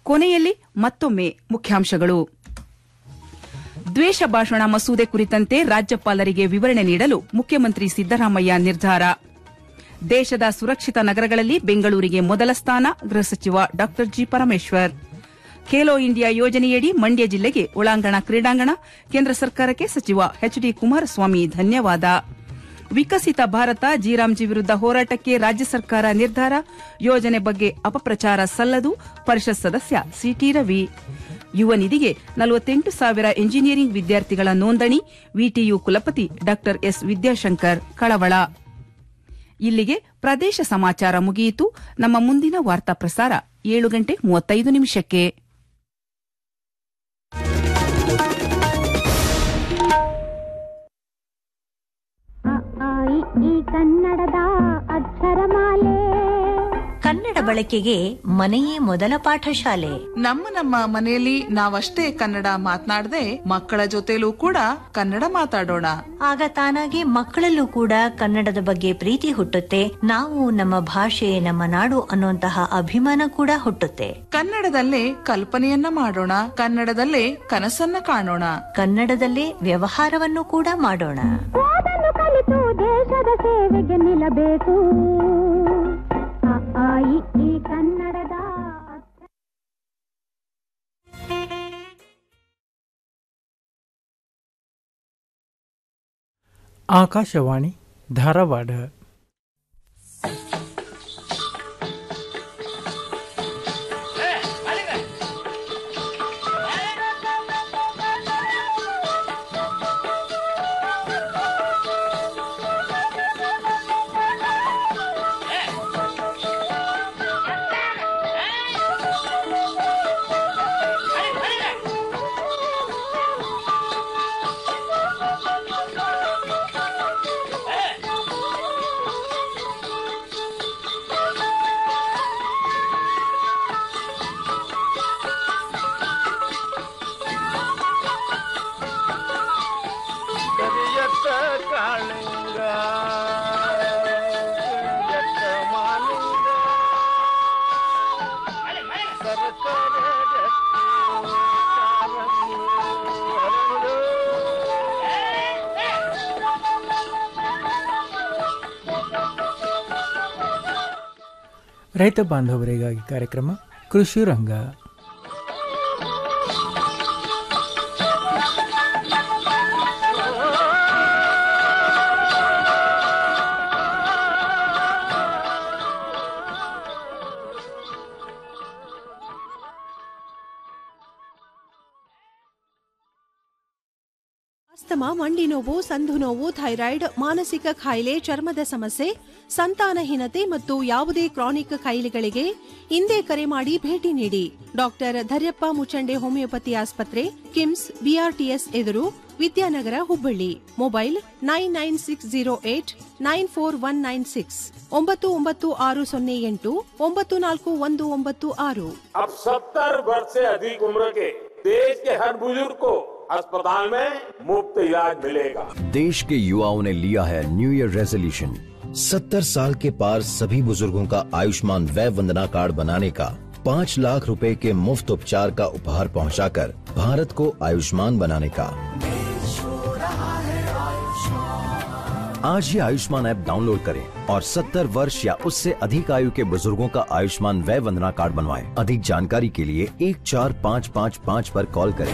ಕೊನೆಯಲ್ಲಿ ಮತ್ತೊಮ್ಮೆ ಮುಖ್ಯಾಂಶಗಳು ದ್ವೇಷ ಭಾಷಣ ಮಸೂದೆ ಕುರಿತಂತೆ ರಾಜ್ಯಪಾಲರಿಗೆ ವಿವರಣೆ ನೀಡಲು ಮುಖ್ಯಮಂತ್ರಿ ಸಿದ್ದರಾಮಯ್ಯ ನಿರ್ಧಾರ ದೇಶದ ಸುರಕ್ಷಿತ ನಗರಗಳಲ್ಲಿ ಬೆಂಗಳೂರಿಗೆ ಮೊದಲ ಸ್ಥಾನ ಗೃಹ ಸಚಿವ ಡಾ ಜಿ ಪರಮೇಶ್ವರ್ ಖೇಲೋ ಇಂಡಿಯಾ ಯೋಜನೆಯಡಿ ಮಂಡ್ಯ ಜಿಲ್ಲೆಗೆ ಒಳಾಂಗಣ ಕ್ರೀಡಾಂಗಣ ಕೇಂದ್ರ ಸರ್ಕಾರಕ್ಕೆ ಸಚಿವ ಎಚ್ ಡಿ ಕುಮಾರಸ್ವಾಮಿ ಧನ್ಯವಾದ ವಿಕಸಿತ ಭಾರತ ಜೀರಾಮ್ಜಿ ವಿರುದ್ದ ಹೋರಾಟಕ್ಕೆ ರಾಜ್ಯ ಸರ್ಕಾರ ನಿರ್ಧಾರ ಯೋಜನೆ ಬಗ್ಗೆ ಅಪಪ್ರಚಾರ ಸಲ್ಲದು ಪರಿಷತ್ ಸದಸ್ಯ ಸಿಟಿ ರವಿ ಯುವ ನಿಧಿಗೆ ನಲವತ್ತೆಂಟು ಸಾವಿರ ಎಂಜಿನಿಯರಿಂಗ್ ವಿದ್ಯಾರ್ಥಿಗಳ ನೋಂದಣಿ ವಿಟಿಯು ಕುಲಪತಿ ಡಾ ಎಸ್ ವಿದ್ಯಾಶಂಕರ್ ಕಳವಳ ಇಲ್ಲಿಗೆ ಪ್ರದೇಶ ಸಮಾಚಾರ ಮುಗಿಯಿತು ನಮ್ಮ ಮುಂದಿನ ವಾರ್ತಾ ಪ್ರಸಾರ ಏಳು ಗಂಟೆ ಮೂವತ್ತೈದು ನಿಮಿಷಕ್ಕೆ ಅ, ಆ, ಇ, ಈ ಕನ್ನಡದ ಅಕ್ಷರಮಾಲೆ ಕನ್ನಡ ಬಳಕೆಗೆ ಮನೆಯೇ ಮೊದಲ ಪಾಠಶಾಲೆ ನಮ್ಮ ನಮ್ಮ ಮನೆಯಲ್ಲಿ ನಾವಷ್ಟೇ ಕನ್ನಡ ಮಾತನಾಡದೆ ಮಕ್ಕಳ ಜೊತೆಲೂ ಕೂಡ ಕನ್ನಡ ಮಾತಾಡೋಣ ಆಗ ತಾನಾಗೆ ಮಕ್ಕಳಲ್ಲೂ ಕೂಡ ಕನ್ನಡದ ಬಗ್ಗೆ ಪ್ರೀತಿ ಹುಟ್ಟುತ್ತೆ ನಾವು ನಮ್ಮ ಭಾಷೆ ನಮ್ಮ ನಾಡು ಅನ್ನುವಂತಹ ಅಭಿಮಾನ ಕೂಡ ಹುಟ್ಟುತ್ತೆ ಕನ್ನಡದಲ್ಲೇ ಕಲ್ಪನೆಯನ್ನ ಮಾಡೋಣ ಕನ್ನಡದಲ್ಲೇ ಕನಸನ್ನ ಕಾಣೋಣ ಕನ್ನಡದಲ್ಲೇ ವ್ಯವಹಾರವನ್ನು ಕೂಡ ಮಾಡೋಣ ಓದಲು ಕಲಿತು ದೇಶದ ಸೇವೆಗೆ ನಿಲ್ಲಬೇಕು ಅ, ಆ, ಇ, ಈ ಕನ್ನಡದ ಅಕ್ಷರ ಆಕಾಶವಾಣಿ ಧಾರವಾಡ ಕರಿಯತ್ತ ಕಾಳಿಂಗ ಕರಿಯತ್ತ ಮಾಲಿಂಗ ಸರ್ಕಾರ ರೈತ ಬಾಂಧವರಿಗಾಗಿ ಕಾರ್ಯಕ್ರಮ ಕೃಷಿ ರಂಗ ಅಸ್ತಮ ಮಂಡಿ ನೋವು ಸಂಧು ನೋವು ಥೈರಾಯ್ಡ್ ಮಾನಸಿಕ ಕಾಯಿಲೆ ಚರ್ಮದ ಸಮಸ್ಯೆ ಸಂತಾನಹೀನತೆ ಮತ್ತು ಯಾವುದೇ ಕ್ರಾನಿಕ್ ಕಾಯಿಲೆಗಳಿಗೆ ಹಿಂದೆ ಕರೆ ಮಾಡಿ ಭೇಟಿ ನೀಡಿ ಡಾಕ್ಟರ್ ಧರ್ಯಪ್ಪ ಮುಚಂಡೆ ಹೋಮಿಯೋಪತಿ ಆಸ್ಪತ್ರೆ ಕಿಮ್ಸ್ ಬಿಆರ್ಟಿಎಸ್ ಎದುರು Vidyanagar Hubballi mobile nine nine six zero eight nine four one nine six ಒಂಬತ್ತು ಒಂಬತ್ತು ಆರು ಸೊನ್ನೆ ಎಂಟು ಒಂಬತ್ತು ನಾಲ್ಕು ಒಂದು ಒಂಬತ್ತು ಆರು अब सत्तर वर्ष से अधिक उम्र के देश के हर बुजुर्ग को अस्पताल में मुफ्त इलाज मिलेगा देश के युवाओं ने लिया है न्यू ईयर रेजोल्यूशन सत्तर साल के पार सभी बुजुर्गों का आयुष्मान वय वंदना कार्ड बनाने का पाँच लाख रुपए के मुफ्त उपचार का उपहार पहुंचाकर भारत को आयुष्मान बनाने का आज ही आयुष्मान ऐप डाउनलोड करें और 70 वर्ष या उससे अधिक आयु के बुजुर्गों का आयुष्मान वय वंदना कार्ड बनवाएं। अधिक जानकारी के लिए एक चार पाँच पाँच पाँच पर कॉल करें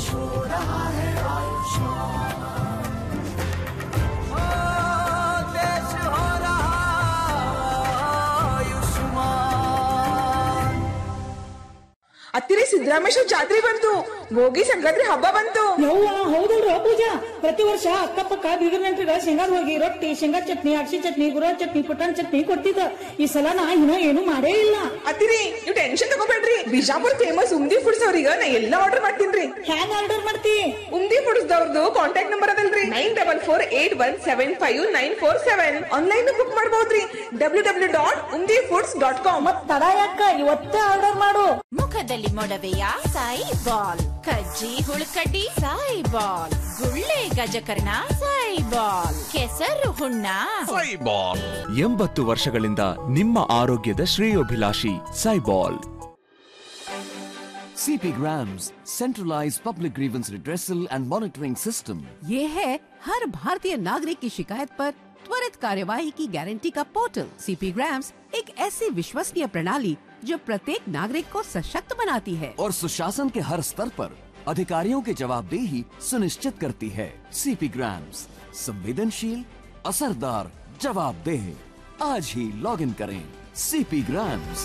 ಹತ್ತಿರ ಸಿದ್ದರಾಮೇಶ್ವರ ಜಾತ್ರೆ ಬಂತು ಭೋಗಿ ಸಂಕ್ರಾಂತಿ ಹಬ್ಬ ಬಂತು ಯವ್ವ ಹೌದಲ್ರ ಪೂಜಾ ಪ್ರತಿ ವರ್ಷ ಅಕ್ಕಪಕ್ಕ ಬೀಗರ್ ನೆಂಟ್ರಿಗ ಶೇಂಗಾದ ಹೋಗಿ ರೊಟ್ಟಿ ಶೇಂಗಾ ಚಟ್ನಿ ಅಕ್ಷಿ ಚಟ್ನಿ ಗುರ ಚಟ್ನಿ ಪುಟಾಣಿ ಚಟ್ನಿ ಕೊಡ್ತಿದ್ದ ಈ ಸಲ ನಾ ಇನ್ನ ಏನು ಮಾಡೇ ಇಲ್ಲ ಹತ್ತಿರಿ ನೀವು ಟೆನ್ಷನ್ ತಗೋಬೇಡ್ರಿ ಬಿಜಾಪುರ್ ಫೇಮಸ್ ಉಮ್ದಿ ಫುಡ್ಸ್ ಅವ್ರಿಗೆ ನಾ ಎಲ್ಲ ಆರ್ಡರ್ ಮಾಡ್ತೀನ್ರಿ ಹ್ಯಾಂಗ ಆರ್ಡರ್ ಮಾಡ್ತಿ ಉಮ್ದಿ ಫುಡ್ಸ್ ದವ್ರದ್ದು ಕಾಂಟ್ಯಾಕ್ಟ್ ನಂಬರ್ ಅದಲ್ರಿ nine double four eight one seven five nine four seven online book ಮಾಡಬಹುದ್ರಿ W W dot Umdi foods dot com ಮತ್ ತಡ ಯಾಕ ಇವತ್ತೇ ಆರ್ಡರ್ ಮಾಡು ಮುಖದಲ್ಲಿ ಮೊಡವೆಯ ಸಾಯಿ ಬಾಲ್ ಕಜ್ಜಿ ಹುಳುಕಡ್ಡಿ ಸಾಯಿ ಬಾಲ್ ಗುಳ್ಳೆ ಗಜಕರ್ಣ ಸಾಯಿ ಬಾಲ್ ಕೆಸರು ಹುಣ್ಣ ಸೈಬಾಲ್ ಎಂಬತ್ತು ವರ್ಷಗಳಿಂದ ನಿಮ್ಮ ಆರೋಗ್ಯದ ಶ್ರೇಯೋಭಿಲಾಷಿ ಸೈಬಾಲ್ CP Grams, centralized public grievance redressal and monitoring system. ये है हर भारतीय नागरिक की शिकायत पर त्वरित कार्यवाही की गारंटी का पोर्टल सीपी ग्राम्स एक ऐसी विश्वसनीय प्रणाली जो प्रत्येक नागरिक को सशक्त बनाती है और सुशासन के हर स्तर पर अधिकारियों की जवाबदेही सुनिश्चित करती है सीपी ग्राम्स संवेदनशील असरदार जवाबदेह आज ही लॉग इन करें सीपी ग्राम्स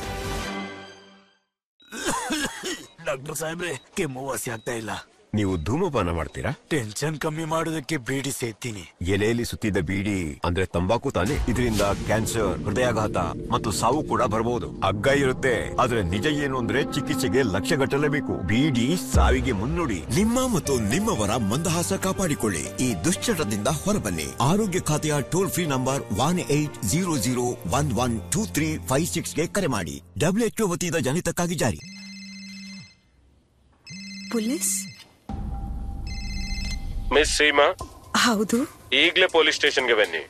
ಡಾಕ್ಟರ್ ಸಾಹೇಬ್ರೆ ಕೆಮ್ಮು ವಾಸಿ ಆಗ್ತಾ ಇಲ್ಲ ನೀವು ಧೂಮಪಾನ ಮಾಡ್ತೀರಾ ಟೆನ್ಷನ್ ಕಮ್ಮಿ ಮಾಡೋದಕ್ಕೆ ಬೀಡಿ ಸೇತೀನಿ ಎಲೆಯಲ್ಲಿ ಸುತ್ತಿದ್ದ ಬೀಡಿ ಅಂದ್ರೆ ತಂಬಾಕು ತಾನೆ ಇದರಿಂದ ಕ್ಯಾನ್ಸರ್ ಹೃದಯಾಘಾತ ಮತ್ತು ಸಾವು ಕೂಡ ಬರಬಹುದು ಹಗ್ಗ ಇರುತ್ತೆ ಆದ್ರೆ ನಿಜ ಏನು ಅಂದ್ರೆ ಚಿಕಿತ್ಸೆಗೆ ಲಕ್ಷ ಗಟ್ಟಲೇಬೇಕು ಬೀಡಿ ಸಾವಿಗೆ ಮುನ್ನುಡಿ ನಿಮ್ಮ ಮತ್ತು ನಿಮ್ಮವರ ಮಂದಹಾಸ ಕಾಪಾಡಿಕೊಳ್ಳಿ ಈ ದುಶ್ಚಟದಿಂದ ಹೊರಬನ್ನಿ ಆರೋಗ್ಯ ಖಾತೆಯ toll free number one eight zero zero one one two three five ಸಿಕ್ಸ್ಗೆ ಕರೆ ಮಾಡಿ ಡಬ್ಲ್ಯೂಎಚ್ಒ ವತಿಯಿಂದ ಜನಿತಕ್ಕಾಗಿ ಜಾರಿ ಪೊಲೀಸ್ ಮಿಸ್ ಸೀಮಾ ಹೌದು ಈಗಲೇ ಪೊಲೀಸ್ ಸ್ಟೇಷನ್ಗೆ ಬನ್ನಿ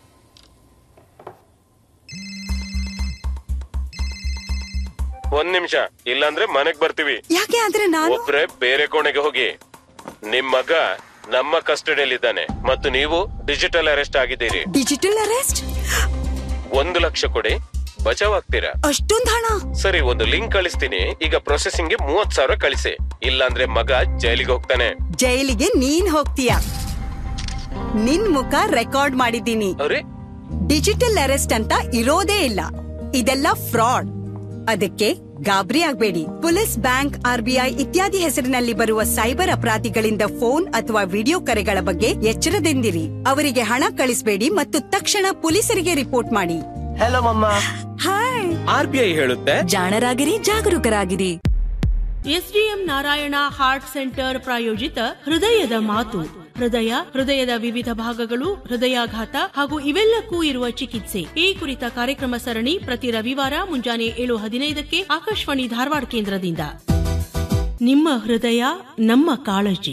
ಒಂದ್ ನಿಮಿಷ ಇಲ್ಲಾಂದ್ರೆ ಮನೆಗ್ ಬರ್ತೀವಿ ಯಾಕೆ ಆದ್ರೆ ನಾನು ಒಬ್ರೆ ಬೇರೆ ಕೋಣೆಗೆ ಹೋಗಿ ನಿಮ್ ಮಗ ನಮ್ಮ ಕಸ್ಟಡಿಯಲ್ಲಿದ್ದಾನೆ ಮತ್ತು ನೀವು ಡಿಜಿಟಲ್ ಅರೆಸ್ಟ್ ಆಗಿದ್ದೀರಿ ಡಿಜಿಟಲ್ ಅರೆಸ್ಟ್ ಒಂದು ಲಕ್ಷ ಕೊಡಿ ಬಚಾವ್ ಆಗ್ತೀರಾ ಅಷ್ಟೊಂದ್ ಹಣ ಸರಿ ಒಂದು ಲಿಂಕ್ ಕಳಿಸ್ತೀನಿ ಈಗ ಪ್ರೊಸೆಸಿಂಗ್ ಗೆ ಮೂವತ್ ಸಾವಿರ ಕಳಿಸಿ ಇಲ್ಲಾಂದ್ರೆ ಮಗ ಜೈಲಿಗೆ ಹೋಗ್ತಾನೆ ಜೈಲಿಗೆ ನೀನ್ ಹೋಗ್ತೀಯ ನಿನ್ ಮುಖ ರೆಕಾರ್ಡ್ ಮಾಡಿದ್ದೀನಿ ಅರೆ ಡಿಜಿಟಲ್ ಅರೆಸ್ಟ್ ಅಂತ ಇರೋದೇ ಇಲ್ಲ ಇದೆಲ್ಲ ಫ್ರಾಡ್ ಅದಕ್ಕೆ ಗಾಬರಿ ಆಗ್ಬೇಡಿ ಪೊಲೀಸ್ ಬ್ಯಾಂಕ್ ಆರ್ಬಿಐ ಇತ್ಯಾದಿ ಹೆಸರಿನಲ್ಲಿ ಬರುವ ಸೈಬರ್ ಅಪರಾಧಿಗಳಿಂದ ಫೋನ್ ಅಥವಾ ವಿಡಿಯೋ ಕರೆಗಳ ಬಗ್ಗೆ ಎಚ್ಚರದಿಂದಿರಿ ಅವರಿಗೆ ಹಣ ಕಳಿಸಬೇಡಿ ಮತ್ತು ತಕ್ಷಣ ಪೊಲೀಸರಿಗೆ ರಿಪೋರ್ಟ್ ಮಾಡಿ ಹಲೋ ಮಮ್ಮ ಹಾಯ್ ಆರ್ ಬಿ ಐ ಹೇಳುತ್ತೆ ಜಾಣರಾಗಿರಿ ಜಾಗರೂಕರಾಗಿರಿ ಎಸ್ಡಿಎಂ ನಾರಾಯಣ ಹಾರ್ಟ್ ಸೆಂಟರ್ ಪ್ರಾಯೋಜಿತ ಹೃದಯದ ಮಾತು ಹೃದಯ ಹೃದಯದ ವಿವಿಧ ಭಾಗಗಳು ಹೃದಯಾಘಾತ ಹಾಗೂ ಇವೆಲ್ಲಕ್ಕೂ ಇರುವ ಚಿಕಿತ್ಸೆ ಈ ಕುರಿತ ಕಾರ್ಯಕ್ರಮ ಸರಣಿ ಪ್ರತಿ ರವಿವಾರ ಮುಂಜಾನೆ ಏಳು ಹದಿನೈದಕ್ಕೆ ಆಕಾಶವಾಣಿ ಧಾರವಾಡ ಕೇಂದ್ರದಿಂದ ನಿಮ್ಮ ಹೃದಯ ನಮ್ಮ ಕಾಳಜಿ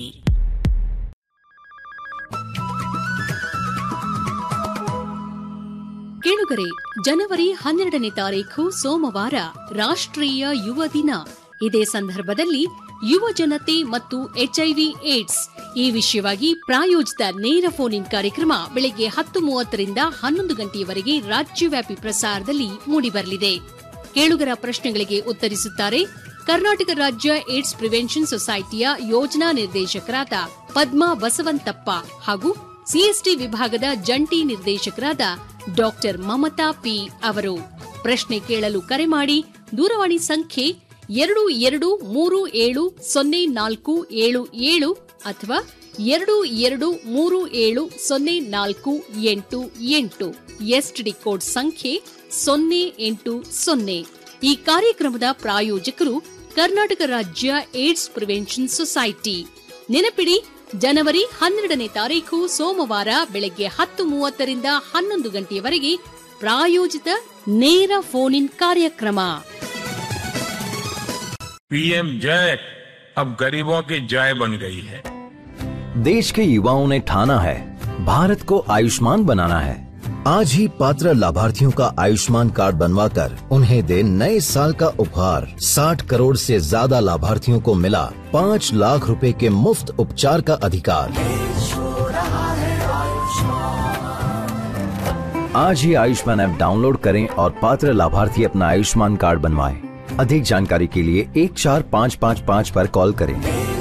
ಕೇಳುಗರೆ ಜನವರಿ ಹನ್ನೆರಡನೇ ತಾರೀಖು ಸೋಮವಾರ ರಾಷ್ಟ್ರೀಯ ಯುವ ದಿನ ಇದೇ ಸಂದರ್ಭದಲ್ಲಿ ಯುವ ಜನತೆ ಮತ್ತು ಎಚ್ಐವಿ ಏಡ್ಸ್ ಈ ವಿಷಯವಾಗಿ ಪ್ರಾಯೋಜಿತ ನೇರ ಫೋನ್ ಇನ್ ಕಾರ್ಯಕ್ರಮ ಬೆಳಗ್ಗೆ ಹತ್ತು ಮೂವತ್ತರಿಂದ ಹನ್ನೊಂದು ಗಂಟೆಯವರೆಗೆ ರಾಜ್ಯವ್ಯಾಪಿ ಪ್ರಸಾರದಲ್ಲಿ ಮೂಡಿಬರಲಿದೆ ಕೇಳುಗರ ಪ್ರಶ್ನೆಗಳಿಗೆ ಉತ್ತರಿಸುತ್ತಾರೆ ಕರ್ನಾಟಕ ರಾಜ್ಯ ಏಡ್ಸ್ ಪ್ರಿವೆನ್ಷನ್ ಸೊಸೈಟಿಯ ಯೋಜನಾ ನಿರ್ದೇಶಕರಾದ ಪದ್ಮಾ ಬಸವಂತಪ್ಪ ಹಾಗೂ ಸಿಎಸ್ಟಿ ವಿಭಾಗದ ಜಂಟಿ ನಿರ್ದೇಶಕರಾದ ಡಾಕ್ಟರ್ ಮಮತಾ ಪಿ ಅವರು ಪ್ರಶ್ನೆ ಕೇಳಲು ಕರೆ ಮಾಡಿ ದೂರವಾಣಿ ಸಂಖ್ಯೆ ಎರಡು ಎರಡು ಮೂರು ಏಳು ಸೊನ್ನೆ ನಾಲ್ಕು ಏಳು ಏಳು ಅಥವಾ ಎರಡು ಎರಡು ಮೂರು ಏಳು ಸೊನ್ನೆ ನಾಲ್ಕು ಎಂಟು ಎಂಟು ಎಸ್ಟಿಡಿ ಕೋಡ್ ಸಂಖ್ಯೆ ಸೊನ್ನೆ ಎಂಟು ಸೊನ್ನೆ ಈ ಕಾರ್ಯಕ್ರಮದ ಪ್ರಾಯೋಜಕರು ಕರ್ನಾಟಕ ರಾಜ್ಯ ಏಡ್ಸ್ ಪ್ರಿವೆನ್ಷನ್ ಸೊಸೈಟಿ ನೆನಪಿಡಿ ಜನವರಿ ಹನ್ನೆರಡನೇ ತಾರೀಖು ಸೋಮವಾರ ಬೆಳಗ್ಗೆ ಹತ್ತು ಮೂವತ್ತರಿಂದ ಹನ್ನೊಂದು ಗಂಟೆಯವರೆಗೆ ಪ್ರಾಯೋಜಿತ ನೇರ ಫೋನ್ ಇನ್ ಕಾರ್ಯಕ್ರಮ पीएम जय अब गरीबों की जय बन गई है देश के युवाओं ने ठाना है भारत को आयुष्मान बनाना है आज ही पात्र लाभार्थियों का आयुष्मान कार्ड बनवाकर उन्हें दे नए साल का उपहार 60 करोड़ से ज्यादा लाभार्थियों को मिला पाँच लाख रुपए के मुफ्त उपचार का अधिकार आज ही आयुष्मान ऐप डाउनलोड करें और पात्र लाभार्थी अपना आयुष्मान कार्ड बनवाएं। अधिक जानकारी के लिए एक चार पाँच पाँच पाँच पर कॉल करें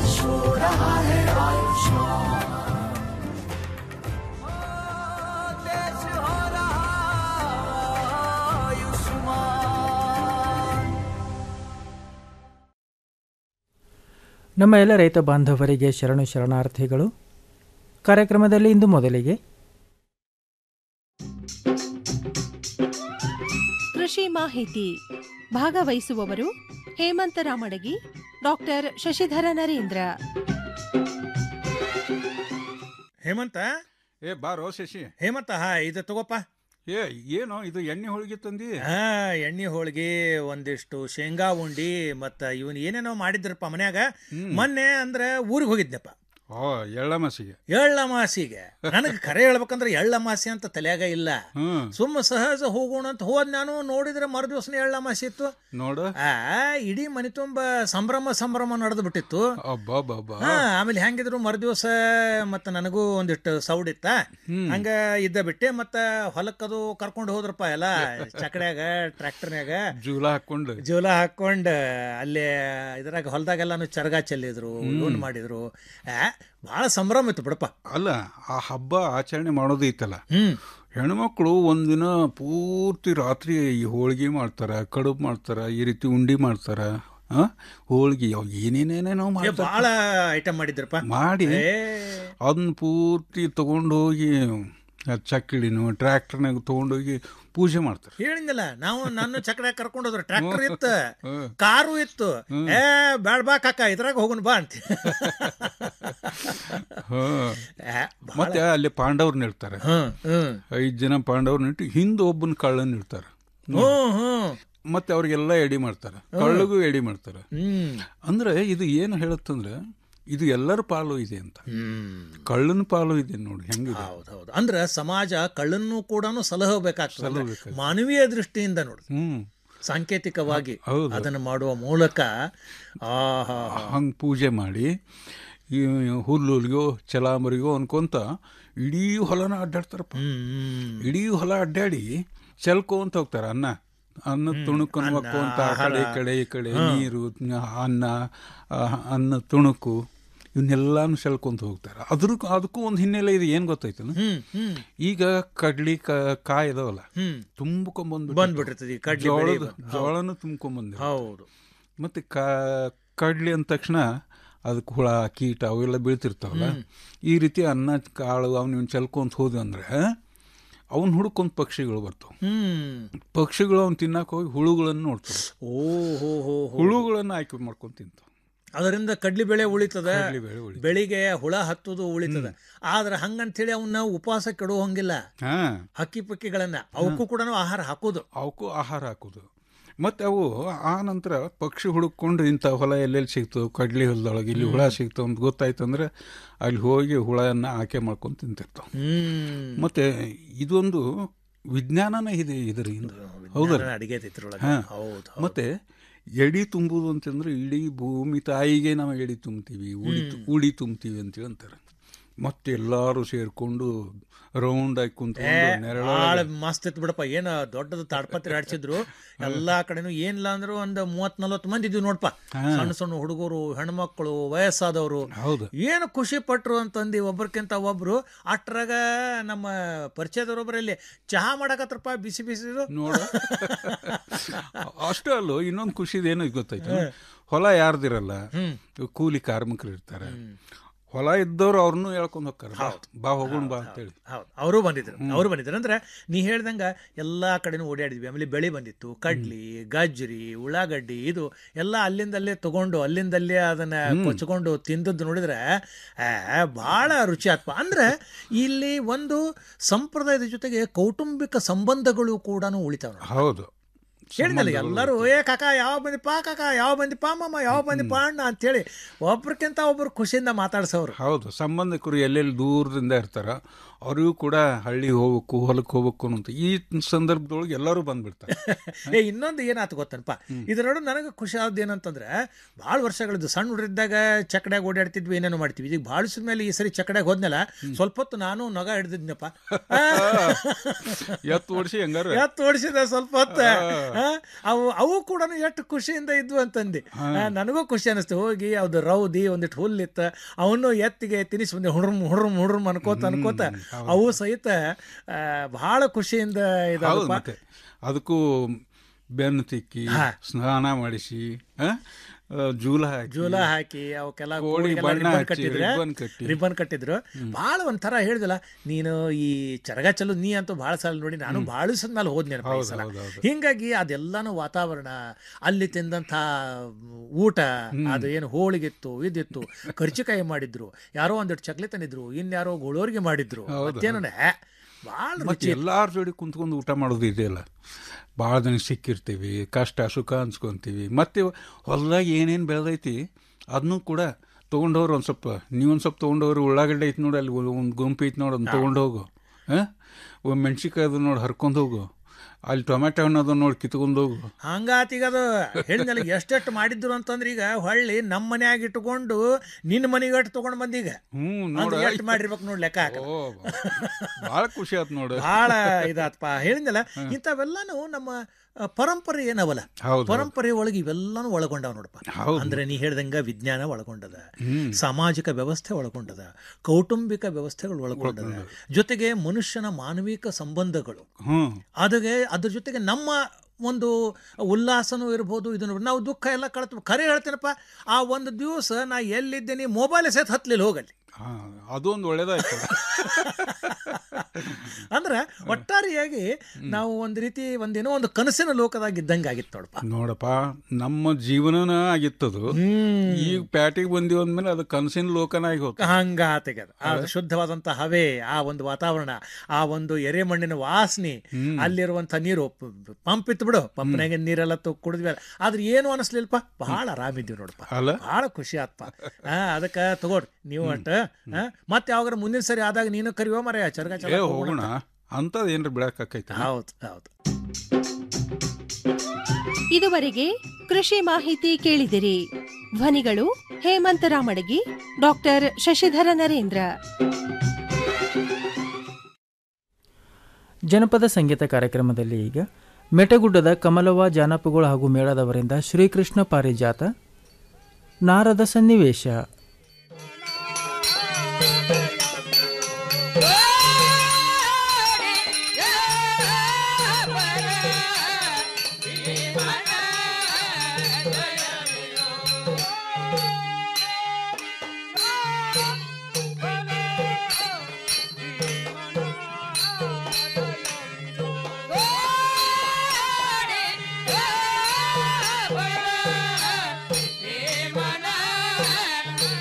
ನಮ್ಮ ಎಲ್ಲ ರೈತ ಬಾಂಧವರಿಗೆ ಶರಣು ಶರಣಾರ್ಥಿಗಳು ಕಾರ್ಯಕ್ರಮದಲ್ಲಿ ಇಂದು ಮೊದಲಿಗೆ ಕೃಷಿ ಮಾಹಿತಿ ಭಾಗವಹಿಸುವವರು ಹೇಮಂತ ರಾಮಡಗಿ ಡಾಕ್ಟರ್ ಶಶಿಧರ ನರೇಂದ್ರ ಹೇಮಂತ ಏ ಬಾರೋ ಶಶಿ ಹೇಮಂತ ಹಾ ಇದು ತಗೋಪ್ಪ ಏ ಏನೋ ಇದು ಎಣ್ಣೆ ಹೋಳಿಗೆ ತಂದಿ ಹಾ ಎಣ್ಣೆ ಹೋಳಿಗೆ ಒಂದಿಷ್ಟು ಶೇಂಗಾ ಉಂಡಿ ಮತ್ತ ಇವನ್ ಏನೇನೋ ಮಾಡಿದ್ರಪ್ಪ ಮನ್ಯಾಗ ಮೊನ್ನೆ ಅಂದ್ರ ಊರಿಗೆ ಹೋಗಿದ್ನಪ್ಪ ಓ ಎಳ್ಳಮಸಿಗೆ ಎಳ್ಳಮಾಸಿಗೆ ನನಗೆ ಕರೆ ಹೇಳ್ಬೇಕಂದ್ರೆ ಎಳ್ಳಮಾಸಿ ಅಂತ ತಲೆಯಾಗ ಇಲ್ಲ ಹ್ಮ್ ಸುಮ್ಮ ಸಹಜ ಹೋಗೋಣ ಅಂತ ಹೋದ್ ನಾನು ನೋಡಿದ್ರೆ ಮರು ದಿವಸನೇ ಎಳ್ಳಮಾಸಿ ಇತ್ತು ನೋಡು ಆ ಇಡೀ ಮನೆ ತುಂಬ ಸಂಭ್ರಮ ಸಂಭ್ರಮ ನಡೆದು ಬಿಟ್ಟಿತ್ತು ಅಬ್ಬಬ್ಬಬ್ಬ ಹಾ ಆಮೇಲೆ ಹೆಂಗಿದ್ರು ಮರು ದಿವಸ ಮತ್ತ ನನಗೂ ಒಂದಿಟ್ಟು ಸೌಡ್ ಇತ್ತ ಹಂಗ ಇದ್ದ ಬಿಟ್ಟೆ ಮತ್ತ ಹೊಲಕ್ಕದು ಕರ್ಕೊಂಡು ಹೋದ್ರಪ್ಪ ಎಲ್ಲ ಚಕಡ್ಯಾಗ ಟ್ರ್ಯಾಕ್ಟರ್ನ್ಯಾಗ ಜೂಲ ಹಾಕೊಂಡು ಜೋಲ ಹಾಕೊಂಡ್ ಅಲ್ಲೇ ಇದ್ರಾಗ ಹೊಲದಾಗೆಲ್ಲಾನು ಚರಗ ಚೆಲ್ಲಿದ್ರು ಲೋನ್ ಮಾಡಿದ್ರು ಆ ಬಹಳ ಸಂಭ್ರಮ ಇತ್ತು ಬಿಡಪ್ಪ ಅಲ್ಲ ಆ ಹಬ್ಬ ಆಚರಣೆ ಮಾಡೋದು ಐತಲ್ಲ ಹ್ಮ್ ಹೆಣ್ಮಕ್ಳು ಒಂದಿನ ಪೂರ್ತಿ ರಾತ್ರಿ ಈ ಹೋಳಿಗೆ ಮಾಡ್ತಾರ ಕಡುಬು ಮಾಡ್ತಾರ ಈ ರೀತಿ ಉಂಡಿ ಮಾಡ್ತಾರ ಆ? ಹೋಳಿಗೆ ಅವ್ ಏನೇನೇನೇನೋ ಏ, ಮಾಡ್ತಾರ ಬಹಳ ಐಟಮ್ ಮಾಡಿದ್ರಪ್ಪ ಮಾಡಿ ಏ. ಅದನ್ನ ಪೂರ್ತಿ ತಗೊಂಡು ಹೋಗಿ ಚಕ್ಕಿಳಿನು ಟ್ರ್ಯಾಕ್ಟರ್ನಾಗ ತಗೊಂಡೋಗಿ ಪೂಜೆ ಮಾಡ್ತಾರೆ ಹೇಳಿದ್ನಲ್ಲ ನಾವು ನನ್ನ ಚಕ್ರ ಕರ್ಕೊಂಡು ಹೋದ್ರು ಟ್ರ್ಯಾಕ್ಟರ್ ಇತ್ತು ಕಾರು ಇತ್ತು ಏ ಬ್ಯಾಡ ಬಾ ಕಾಕ ಇದ್ರಾಗ ಹೋಗೋಣ ಬಾ ಅಂತ ಹಾ. ಏ, ಬಹಳ- ಮತ್ತೆ ಅಲ್ಲಿ ಪಾಂಡವ್ರನ್ನ ಇರ್ತಾರೆ ಹ್ಮ್, ಹ್ಮ್. ಐದ್ ಜನ ಪಾಂಡವ್ರನ್ನ ಇಟ್ಟು ಹಿಂದೆ ಒಬ್ಬನ ಕಳ್ಳನ್ ಇರ್ತಾರೆ ಹ್ಮ್ ಹ್ಮ್ ಮತ್ತೆ ಅವ್ರಿಗೆಲ್ಲ ಎಡಿ ಮಾಡ್ತಾರೆ ಕಳ್ಳಗೂ ಎಡಿ ಮಾಡ್ತಾರೆ ಹ್ಮ್ ಅಂದ್ರೆ ಇದು ಏನು ಹೇಳುತ್ತಂದ್ರೆ ಇದು ಎಲ್ಲರ ಪಾಲು ಇದೆ ಅಂತ ಕಳ್ಳನ ಪಾಲು ಇದೆ ನೋಡಿ ಹೆಂಗಿದೆ ಹೌದು ಅಂದ್ರೆ ಸಮಾಜ ಕಳ್ಳನ್ನು ಕೂಡ ಸಲಹಬೇಕಾಗ್ತದೆ ಸಲಹಬೇಕು. ಮಾನವೀಯ ದೃಷ್ಟಿಯಿಂದ ನೋಡು ಹ್ಮ್ ಸಾಂಕೇತಿಕವಾಗಿ ಹೌದು. ಅದನ್ನು ಮಾಡುವ ಮೂಲಕ ಆಹಾ ಹಂಗೆ ಪೂಜೆ ಮಾಡಿ ಈ ಹುಲ್ಲುಲ್ಗೋ ಚಲಾಮರಿಗೋ ಅನ್ಕೊಂತ ಇಡೀ ಹೊಲನ ಅಡ್ಡಾಡ್ತಾರಪ್ಪ ಇಡೀ ಹೊಲ ಅಡ್ಡಾಡಿ ಚೆಲ್ಕೊಂತ ಹೋಗ್ತಾರೆ ಅನ್ನ ಅನ್ನ ತುಣುಕನ್ನು ಮಕ್ಕೊಂತ ಆ ಕಡೆ ಈ ಕಡೆ ಈ ಕಡೆ ನೀರು ಅನ್ನ ಆ, ಅನ್ನ ತುಣುಕು ಇವನ್ನೆಲ್ಲಾನು ಸೆಲ್ಕೊಂತ ಹೋಗ್ತಾರೆ ಅದ್ರ ಅದಕ್ಕೂ ಒಂದು ಹಿನ್ನೆಲೆ ಇದೆ ಏನು ಗೊತ್ತಾಯ್ತು ಹ್ಮ್ ಹ್ಮ್ ಈಗ ಕಡ್ಲಿ ಕ- ಕಾಯಿ ಇದಾವಲ್ಲ ಹ್ಮ್ ತುಂಬ್ಕೊಂಬಂದ್ ಬಂದ್ಬಿಟ್ಟಿರ್ತದೆ ಈ ಕಡ್ಲಿ ಬೆಳೆ ಜೋಳದ ಬಂದು. ಜೋಳನು ತುಂಬ್ಕೊಂಬಂದಿರ ಹೌದು ಮತ್ತೆ ಕ ಕಡ್ಲಿ ಅಂದ ತಕ್ಷಣ ಅದಕ್ಕೆ ಹುಳ ಕೀಟ ಅವೆಲ್ಲ ಬೀಳ್ತಿರ್ತಾವಲ್ಲ ಈ ರೀತಿ ಅನ್ನ ಕಾಳು ಅವ್ನ ಚೆಲ್ಕೊಂತ ಹೋದ್ವಿ ಅಂದ್ರೆ ಅವನ್ ಹುಡುಕೊಂತ ಪಕ್ಷಿಗಳು ಬರ್ತಾವ ಹ್ಮ್ ಪಕ್ಷಿಗಳು ಅವ್ನು ತಿನ್ನಕ್ ಹೋಗಿ ಹುಳುಗಳನ್ನು ನೋಡ್ತಾವ ಓ ಹೋ ಹೋ ಹೋ ಹುಳುಗಳನ್ನ ಆಯ್ಕೆ ಮಾಡ್ಕೊಂತ ತಿಂತಾವ ಅದರಿಂದ ಕಡ್ಲಿ ಬೆಳೆ ಉಳಿತದ ಕಡ್ಲಿ ಬೆಳೆ ಉಳಿತದ. ಬೆಳಿಗ್ಗೆ ಹುಳ ಹತ್ತುದು ಉಳಿತದ ಆದ್ರೆ ಹಂಗಂತೇಳಿ ಅವನ್ನ ಉಪವಾಸ ಕೆಡುವಂಗಿಲ್ಲ ಹಾ ಹಕ್ಕಿ ಪಕ್ಕಿಗಳನ್ನ ಅವಕ್ಕೂ ಕೂಡ ಆಹಾರ ಹಾಕೋದು ಅವಕ್ಕೂ ಆಹಾರ ಹಾಕೋದು ಮತ್ತೆ ಅವು ಆ ನಂತರ ಪಕ್ಷಿ ಹುಡುಕೊಂಡು ಇಂಥ ಹೊಲ ಎಲ್ಲೆಲ್ಲಿ ಸಿಗ್ತು ಕಡ್ಲಿ ಹೊಲದೊಳಗೆ ಇಲ್ಲಿ ಹುಳ ಸಿಗ್ತು ಅಂತ ಗೊತ್ತಾಯ್ತು ಅಂದ್ರೆ ಅಲ್ಲಿ ಹೋಗಿ ಹುಳನ್ನ ಆಕೆ ಮಾಡ್ಕೊಂಡು ತಿಂತಿರ್ತಾವ ಹ್ಮ್ ಮತ್ತೆ ಇದೊಂದು ವಿಜ್ಞಾನನೇ ಇದೆ ಇದರಿಂದ ಹೌದಲ್ಲ ಅಡಿಗೆ ಇದ್ರೊಳಗೆ ಹಾ. ಹೌದು ಮತ್ತೆ ಎಡಿ ತುಂಬುದು ಅಂತಂದ್ರೆ ಇಡೀ ಭೂಮಿ ತಾಯಿಗೆ ನಾವು ಎಡಿ ತುಂಬ್ತೀವಿ ಉಡಿ ತು- ಉಡಿ ತುಂಬ್ತೀವಿ ಅಂತೇಳಿ ಅಂತಾರೆ ಮತ್ತೆ ಎಲ್ಲಾರು ಸೇರ್ಕೊಂಡು ರೌಂಡ್ ಆಗಿ ಏ, ಕುಂತ್ಕೊಂಡು ನೆರಳ ಭಾಳ ಮಸ್ತ್ ಇತ್ತು ಬಿಡಪ್ಪ ಏನ ದೊಡ್ಡದು ತಾಡ್ಪತ್ರಿ ಆಡ್ಸಿದ್ರು ಎಲ್ಲಾ ಕಡೆನು ಏನಿಲ್ಲ ಅಂದ್ರು ಒಂದ್ ಮೂವತ್ ನಲ್ವತ್ ಮಂದಿ ಇದ್ವಿ ನೋಡ್ಪ ಸಣ್ಣ ಸಣ್ಣ ಹುಡುಗರು ಹೆಣ್ಮಕ್ಳು ವಯಸ್ಸಾದವರು ಹೌದು ಏನು ಖುಷಿ ಪಟ್ರು ಅಂತಂದು ಒಬ್ರಕ್ಕಿಂತ ಒಬ್ರು ಅಟ್ರಾಗ ನಮ್ಮ ಪರಿಚಯದವರೊಬ್ಬರಲ್ಲಿ ಚಹಾ ಮಾಡಕತ್ರಪ್ಪ ಬಿಸಿ ಬಿಸಿದು ನೋಡ ಅಷ್ಟೇ ಅಲ್ಲೋ ಇನ್ನೊಂದು ಖುಷಿದ ಏನು ಗೊತ್ತಾಯ್ತು ಹೊಲ ಯಾರ್ದಿರಲ್ಲ ಇವ್ ಕೂಲಿ ಕಾರ್ಮಿಕರು ಇರ್ತಾರೆ ಹೊಲ ಇದ್ದವ್ರು ಅವ್ರನ್ನೂ ಹೇಳ್ಕೊಂಡು ಹೋಗ್ತಾರೆ ಬಾ, ಬಾ ಹೋಗೋಣ ಬಾ ಅಂತೇಳಿ ಹೌದು ಅವರು ಬಂದಿದ್ರು ಅವರು ಬಂದಿದ್ರು ಅಂದ್ರೆ ನೀ ಹೇಳ್ದಂಗ ಎಲ್ಲಾ ಕಡೆನೂ ಓಡಾಡಿದ್ವಿ ಆಮೇಲೆ ಬೆಳೆ ಬಂದಿತ್ತು ಕಡ್ಲಿ ಗಜ್ರಿ ಉಳ್ಳಾಗಡ್ಡಿ ಇದು ಎಲ್ಲ ಅಲ್ಲಿಂದಲ್ಲೇ ತಗೊಂಡು ಅಲ್ಲಿಂದಲ್ಲೇ ಅದನ್ನ ಕೊಚ್ಕೊಂಡು ತಿಂದದ್ದು ನೋಡಿದ್ರೆ ಆ, ಬಹಳ ರುಚಿ ಆತ್ಮ ಅಂದ್ರೆ ಇಲ್ಲಿ ಒಂದು ಸಂಪ್ರದಾಯದ ಜೊತೆಗೆ ಕೌಟುಂಬಿಕ ಸಂಬಂಧಗಳು ಕೂಡ ಉಳಿತಾವ ಹೌದು ಹೇಳಿದಲ್ಲ ಎಲ್ಲರೂ ಏ ಕಾಕ ಯಾವ ಬಂದಿಪ್ಪ ಕಾಕ ಯಾವ ಬಂದಿಪ್ಪ ಮಾಮ ಯಾವ ಬಂದಿಪ್ಪ ಅಣ್ಣ ಅಂತೇಳಿ ಒಬ್ರಕ್ಕಿಂತ ಒಬ್ರು ಖುಷಿಯಿಂದ ಮಾತಾಡ್ಸೋರು ಹೌದು ಸಂಬಂಧಿಕರು ಎಲ್ಲೆಲ್ಲಿ ದೂರದಿಂದ ಇರ್ತಾರ ಅವ್ರಿಗೂ ಕೂಡ ಹಳ್ಳಿ ಹೋಗ್ಬೇಕು ಹೊಲಕ್ಕೆ ಹೋಗ್ಬೇಕು ಅಂತ ಈ ಸಂದರ್ಭದೊಳಗೆ ಎಲ್ಲರೂ ಬಂದ್ಬಿಡ್ತಾರೆ ಏ ಇನ್ನೊಂದು ಏನಾಯ್ತು ಗೊತ್ತನಪ್ಪ ಇದ್ರ ನೋಡು ನನಗೆ ಖುಷಿ ಆದ್ದು ಏನಂತಂದ್ರೆ ಭಾಳ ವರ್ಷಗಳಿದ್ದು ಸಣ್ಣ ಹುಡುಗಿದ್ದಾಗ ಚಕಡ್ಯಾಗ ಓಡಾಡ್ತಿದ್ವಿ ಏನೇನೋ ಮಾಡ್ತೀವಿ ಈಗ ಭಾಳ ಮೇಲೆ ಈ ಸರಿ ಚಕಡ್ಯಾಗ ಹೋದ್ನಲ್ಲ ಸ್ವಲ್ಪ ಹೊತ್ತು ನಾನು ನಗ ಹಿಡ್ದಿದ್ನಪ್ಪ ಎತ್ತು ಓಡಿಸಿ ಹೆಂಗಾರ ಎತ್ತು ಓಡಿಸಿದ ಸ್ವಲ್ಪ ಹೊತ್ತು ಆ, ಅವು ಅವು ಕೂಡ ಎಷ್ಟು ಖುಷಿಯಿಂದ ಇದ್ವು ಅಂತಂದು ಆ, ನನಗೂ ಖುಷಿ ಅನಿಸ್ತು ಹೋಗಿ ಅದು ರೌದಿ ಒಂದಿಟ್ಟು ಹುಲ್ಲಿತ್ತು ಅವನು ಎತ್ತಿಗೆ ತಿನಿಸಿ ಬಂದೆ ಹುಡ್ರಮ್ ಹುಡ್ರಮ್ ಹುಡ್ರಮ್ ಅನ್ಕೋತ ಅನ್ಕೋತ ಅವು ಸಹಿತ ಆ, ಬಹಳ ಖುಷಿಯಿಂದ ಹೌದು ಇದಾವಪ್ಪ ಮತ್ತೆ ಅದಕ್ಕೂ ಬೆನ್ನು ತಿಕ್ಕಿ ಸ್ನಾನ ಮಾಡಿಸಿ ಆ, ಆ, ಜೂಲ ಹಾಕಿ ಜೂಲ ಹಾಕಿ ಅವಕ್ಕೆಲ್ಲ ಕೋಳಿ ಕೋಳಿಗೆಲ್ಲ ಬಣ್ಣ ribbon ಹಚ್ಚಿ, ಕಟ್ಟಿದ್ರೆ ribbon ಕಟ್ಟಿ. ರಿಬ್ಬನ್ ಕಟ್ಟಿದ್ರು ಭಾಳ ಒಂಥರ ಹೇಳಿದಲ್ಲ ನೀನು ಈ ಚರಗ ಚಲು ನೀ ಅಂತೂ ಭಾಳ ಸಲ ನೋಡಿ ನಾನು ಭಾಳ ಮೇಲೆ ಹೋದ್ನೇನಪ್ಪ ಈ ಹೌದು, ಸಲ ಹೌದು, ಹೌದು. ಹಿಂಗಾಗಿ ಅದೆಲ್ಲಾನು ವಾತಾವರಣ ಅಲ್ಲಿ ತಿಂದಂಥ ಊಟ ಅದು ಏನು ಹೋಳಿಗಿತ್ತು ಇದಿತ್ತು ಕರ್ಚಿಕಾಯಿ ಮಾಡಿದ್ರು ಯಾರೋ ಒಂದಿಟ್ಟು ಚಕ್ಲಿ ತಂದಿದ್ರು ಇನ್ಯಾರೋ ಗೋಳೋರ್ಗೆ ಮಾಡಿದ್ರು ಹೌದು, ಮತ್ತೇನೋ ಭಾಳ ಮತ್ತೆ ರುಚಿ ಎಲ್ಲಾರ ಜೋಡಿ ಕುಂತ್ಕೊಂಡು ಊಟ ಮಾಡೋದು ಇದೆಯಲ್ಲ ಭಾಳ ಜನ ಸಿಕ್ಕಿರ್ತೀವಿ ಕಷ್ಟ ಸುಖ ಅನ್ಸ್ಕೊಂತೀವಿ ಮತ್ತೆ ಹೊಲದಾಗ ಏನೇನು ಬೆಳೆದೈತಿ ಅದನ್ನೂ ಕೂಡ ತೊಗೊಂಡವ್ರು ಒಂದು ಸ್ವಲ್ಪ ನೀವೊಂದು ಸ್ವಲ್ಪ ತೊಗೊಂಡವ್ರು ಉಳ್ಳಾಗಡ್ಡೆ ಐತಿ ನೋಡಿ ಅಲ್ಲಿ ಒಂದು ಗುಂಪು ಐತಿ ನೋಡಿ ಅದನ್ನ ತೊಗೊಂಡು ಹೋಗು ಹಾಂ ಒಂದು ಮೆಣ್ಸಿಕಾಯಿ ಅದು ನೋಡಿ ಹರ್ಕೊಂಡು ಹೋಗು ಅಲ್ಲಿ ಟೊಮೆಟೊ ಹಣ್ಣು ಅದು ನೋಡಿ ಕಿತ್ಕೊಂಡು ಹೋಗು ಹಂಗಾತೀಗ ಅದು ಹೇಳಿದ್ನಲ್ಲ ಎಷ್ಟೆಷ್ಟು ಮಾಡಿದ್ರು ಅಂತಂದ್ರೆ ಈಗ ಹೊಳ್ಳಿ ನಮ್ಮ ಮನ್ಯಾಗ ಇಟ್ಕೊಂಡು ನಿನ್ನ ಮನೆಗೆ ಅಷ್ಟು ತಗೊಂಡ್ ಬಂದೀಗ ಹ್ಞೂ ಅಂದ್ರೆ ನೋಡ ಎಷ್ಟು ಮಾಡಿರ್ಬೇಕು ನೋಡಿ ಲೆಕ್ಕ ಹಾಕ ಭಾಳ ಖುಷಿ ಆಯ್ತು ನೋಡು ಬಹಳ ಇದಾತ್ಪ ಹೇಳಿದ್ನಲ್ಲ ಇಂಥವೆಲ್ಲಾನು ನಮ್ಮ ಆ, ಪರಂಪರೆ ಏನವಲ್ಲ ಹೌದು. ಪರಂಪರೆ ಒಳಗೆ ಇವೆಲ್ಲಾನು ಒಳಗೊಂಡವ ನೋಡಪ್ಪ ಹೌದು. ಅಂದ್ರೆ ನೀ ಹೇಳ್ದಂಗ ವಿಜ್ಞಾನ ಒಳಗೊಂಡದ ಹ್ಮ್. ಸಾಮಾಜಿಕ ವ್ಯವಸ್ಥೆ ಒಳಗೊಂಡದ ಕೌಟುಂಬಿಕ ವ್ಯವಸ್ಥೆಗಳು ಒಳಗೊಂಡದ ಜೊತೆಗೆ ಮನುಷ್ಯನ ಮಾನವಿಕ ಸಂಬಂಧಗಳು ಹ್ಞೂ ಅದಕ್ಕೆ ಅದ್ರ ಜೊತೆಗೆ ನಮ್ಮ ಒಂದು ಉಲ್ಲಾಸನೂ ಇರ್ಬೋದು ಇದನ್ನು ನಾವು ದುಃಖ ಎಲ್ಲ ಕಳ್ತು ಖರೆ ಹೇಳ್ತೇನಪ್ಪ ಆ ಒಂದು ದಿವಸ ನಾ ಎಲ್ಲಿದ್ದೇನೆ ಮೊಬೈಲ್ ಸಹಿತ ಹತ್ಲಿಲ್ಲ ಹೋಗಲ್ಲಿ ಹಾಂ ಅದೊಂದು ಒಳ್ಳೇದಾಯ್ತು ಅಂದ್ರೆ ಒಟ್ಟಾರೆಯಾಗಿ ನಾವು ಒಂದು ರೀತಿ ಒಂದೇನೋ ಒಂದು ಕನಸಿನ ಲೋಕದಾಗ ಇದ್ದಂಗೆ ಆಗಿತ್ತು ನೋಡಪ್ಪ ನೋಡಪ್ಪ ನಮ್ಮ ಜೀವನನ ಆಗಿತ್ತದು ಈಗ ಪ್ಯಾಟಿಗೆ ಬಂದಿವಿ ಅಂದ್ಮೇಲೆ ಅದು ಕನಸಿನ ಲೋಕನ ಆಗಿ ಹೋಗ್ತದೆ ಹಂಗ ತೆಗೆದು ಆ ಶುದ್ಧವಾದಂತ ಹವೆ ಆ ಒಂದು ವಾತಾವರಣ ಆ ಒಂದು ಎರೆಮಣ್ಣಿನ ವಾಸನೆ ಅಲ್ಲಿರುವಂತ ನೀರು ಪಂಪ್ ಇತ್ತು ಬಿಡು ಪಂಪ್ನಾಗ ನೀರೆಲ್ಲ ತು ಕುಡಿದ್ವಿ ಆದ್ರೆ ಏನು ಅನಿಸ್ಲಿಲ್ಪ ಬಹಳ ಆರಾಮಿದ್ದೀವಿ ನೋಡಪ್ಪ ಅಲ್ಲ? ಬಹಳ ಖುಷಿ ಆತ್ಪ ಹಾ ಅದಕ್ಕೆ ತಗೋರಿ ನೀವು ಅಟ್ಟ ಹಾ ಮತ್ತೆ ಯಾವಾಗ ಮುಂದಿನ ಸರಿ ಆದಾಗ ನೀನು ಕರಿಯೋ ಮರ ಚರ್ಗ ಏ ಚಲ ಹೋಗೋಣ ಅಂಥದ್ದು ಏನ್ರ ಬಿಡಕ್ಕಾಕೈತೆ ಹೌದು ಹೌದು ಇದುವರೆಗೆ ಕೃಷಿ ಮಾಹಿತಿ ಕೇಳಿದಿರಿ ಧ್ವನಿಗಳು ಹೇಮಂತ ರಾಮಡಗಿ ಡಾಕ್ಟರ್ ಶಶಿಧರ ನರೇಂದ್ರ ಜನಪದ ಸಂಗೀತ ಕಾರ್ಯಕ್ರಮದಲ್ಲಿ ಈಗ ಮೆಟಗುಡ್ಡದ ಕಮಲವ ಜಾನಪಗಳು ಹಾಗೂ ಮೇಳದವರಿಂದ ಶ್ರೀಕೃಷ್ಣ ಪಾರಿಜಾತ ನಾರದ ಸನ್ನಿವೇಶ ಮನ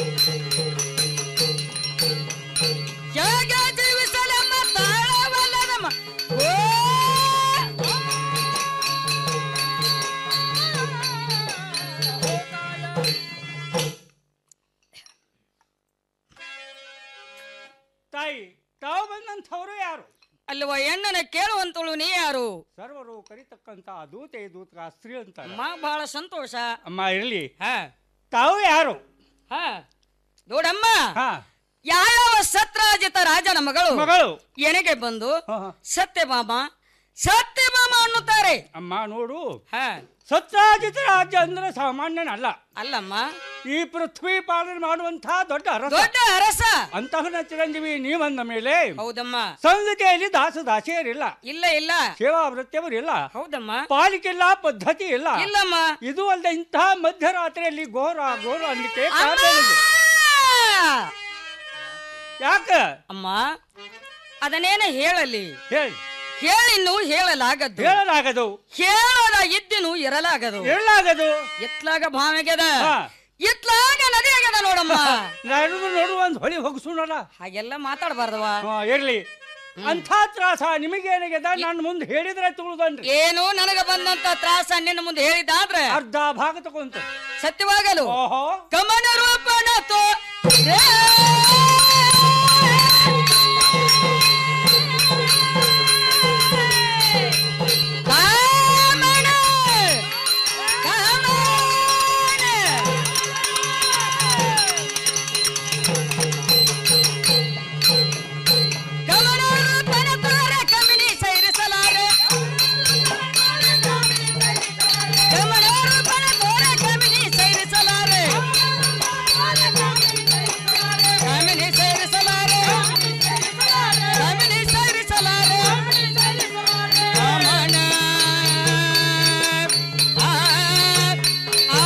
ಹೇಗೆ ಜೀವಿಸಲೆಂಬ ತಾಳವಲ್ಲದಮ್ಮ ಓ ತಾಯಿ ತಾವು ಬಂದಂಥವರು ಯಾರು ಅಲ್ವ ಹೆಣ್ಣನ ಕೇಳುವಂತಳು ನೀ ಯಾರು ಸರ್ವರು ಕರಿತಕ್ಕಂತ ದೂತೆ ದೂತ ಸ್ತ್ರೀ ಅಂತ ಅಮ್ಮ ಬಹಳ ಸಂತೋಷ ಅಮ್ಮ ಇರ್ಲಿ ಹಾ ತಾವು ಯಾರು ಹಾ ನೋಡಮ್ಮ ಹಾ ಯಾವ್ಯಾವ ಸತ್ರಾಜಿತ ರಾಜನ ಮಗಳು ಮಗಳು ಎನೆಗೆ ಬಂದು ಸತ್ಯಭಾಮ ಸತ್ಯಭಾಮ ಅನ್ನುತ್ತಾರೆ ಅಮ್ಮ ನೋಡು ಹಾ ಸತ್ರಾಜಿತ ರಾಜ್ಯ ಅಂದ್ರೆ ಸಾಮಾನ್ಯನಲ್ಲ ಅಲ್ಲಮ್ಮ ಈ ಪೃಥ್ವಿ ಪಾಲನೆ ಮಾಡುವಂತಹ ದೊಡ್ಡ ಅರಸ ದೊಡ್ಡ ಅರಸ ಅಂತಹನ ಚಿರಂಜೀವಿ ನೀವಂದ ಮೇಲೆ ಹೌದಮ್ಮ ಸಂಗತಿಯಲ್ಲಿ ದಾಸ ದಾಸಿಯರಿಲ್ಲ ಇಲ್ಲ ಇಲ್ಲ ಸೇವಾ ವೃತ್ತಿಯವರಿಲ್ಲ ಹೌದಮ್ಮ ಪಾಲಿಕೆಲ್ಲ ಪದ್ಧತಿ ಇಲ್ಲ ಇಲ್ಲಮ್ಮ ಇದು ಅಲ್ಲದೆ ಇಂತಹ ಮಧ್ಯರಾತ್ರಿಯಲ್ಲಿ ಘೋರ ಘೋರ ಅನ್ಲಿಕ್ಕೆ ಅಮ್ಮ! ಕಾರಣ ಏನು? ಯಾಕ ಅಮ್ಮ ಅದನ್ನೇನ ಹೇಳಲಿ ಹೇಳಿ ಹೇಳಿನ್ನು ಹೇಳಲಾಗದು ಹೇಳಲಾಗದು ಹೇಳದ ಇದ್ದಿನು ಇರಲಾಗದು ಹೇಳಲಾಗದು ಎತ್ಲಾಗ ಭಾವೆಗೆದ ಹಾ. ಎತ್ಲಾಗ ನದಿ ಆಗ್ಯದ ನೋಡಮ್ಮ ನಡೆದು ನೋಡು ಒಂದ್ ಹೊಳಿ ಹೋಗಿಸೋಣಲ್ಲ ಹಾಗೆಲ್ಲ ಮಾತಾಡಬಾರ್ದವ ಹಾ ಇರ್ಲಿ ಅಂಥ ತ್ರಾಸ ನಿಮಗೇನಾಗ್ಯದ ನಾನು ಮುಂದೆ ಹೇಳಿದ್ರೆ ತುಳಿದನ್ರಿ ಏನು ನನಗ ಬಂದಂತ ತ್ರಾಸ ನಿನ್ನ ಮುಂದೆ ಹೇಳಿದಾದ್ರೆ ಅರ್ಧ ಭಾಗ ತಗೊಂತ ಸತ್ಯವಾಗಲು ಓಹೋ ಕಮನ ರೂಪಣ ತೋ ಕಾಮನ ಕಮನ ರೂಪಣ ತೋರ ಕಮಿನಿ ಸೈರಿಸಲಾರೆ ಕಮನ ರೂಪಣ ತೋರ ಕಮಿನಿ ಸೈರಿಸಲಾರೆ ಕಮಿನಿ ಸೈರಿಸಲಾರೆ ಕಮಿನಿ ಸೈರಿಸಲಾರೆ ಕಮನ ಆ ಆ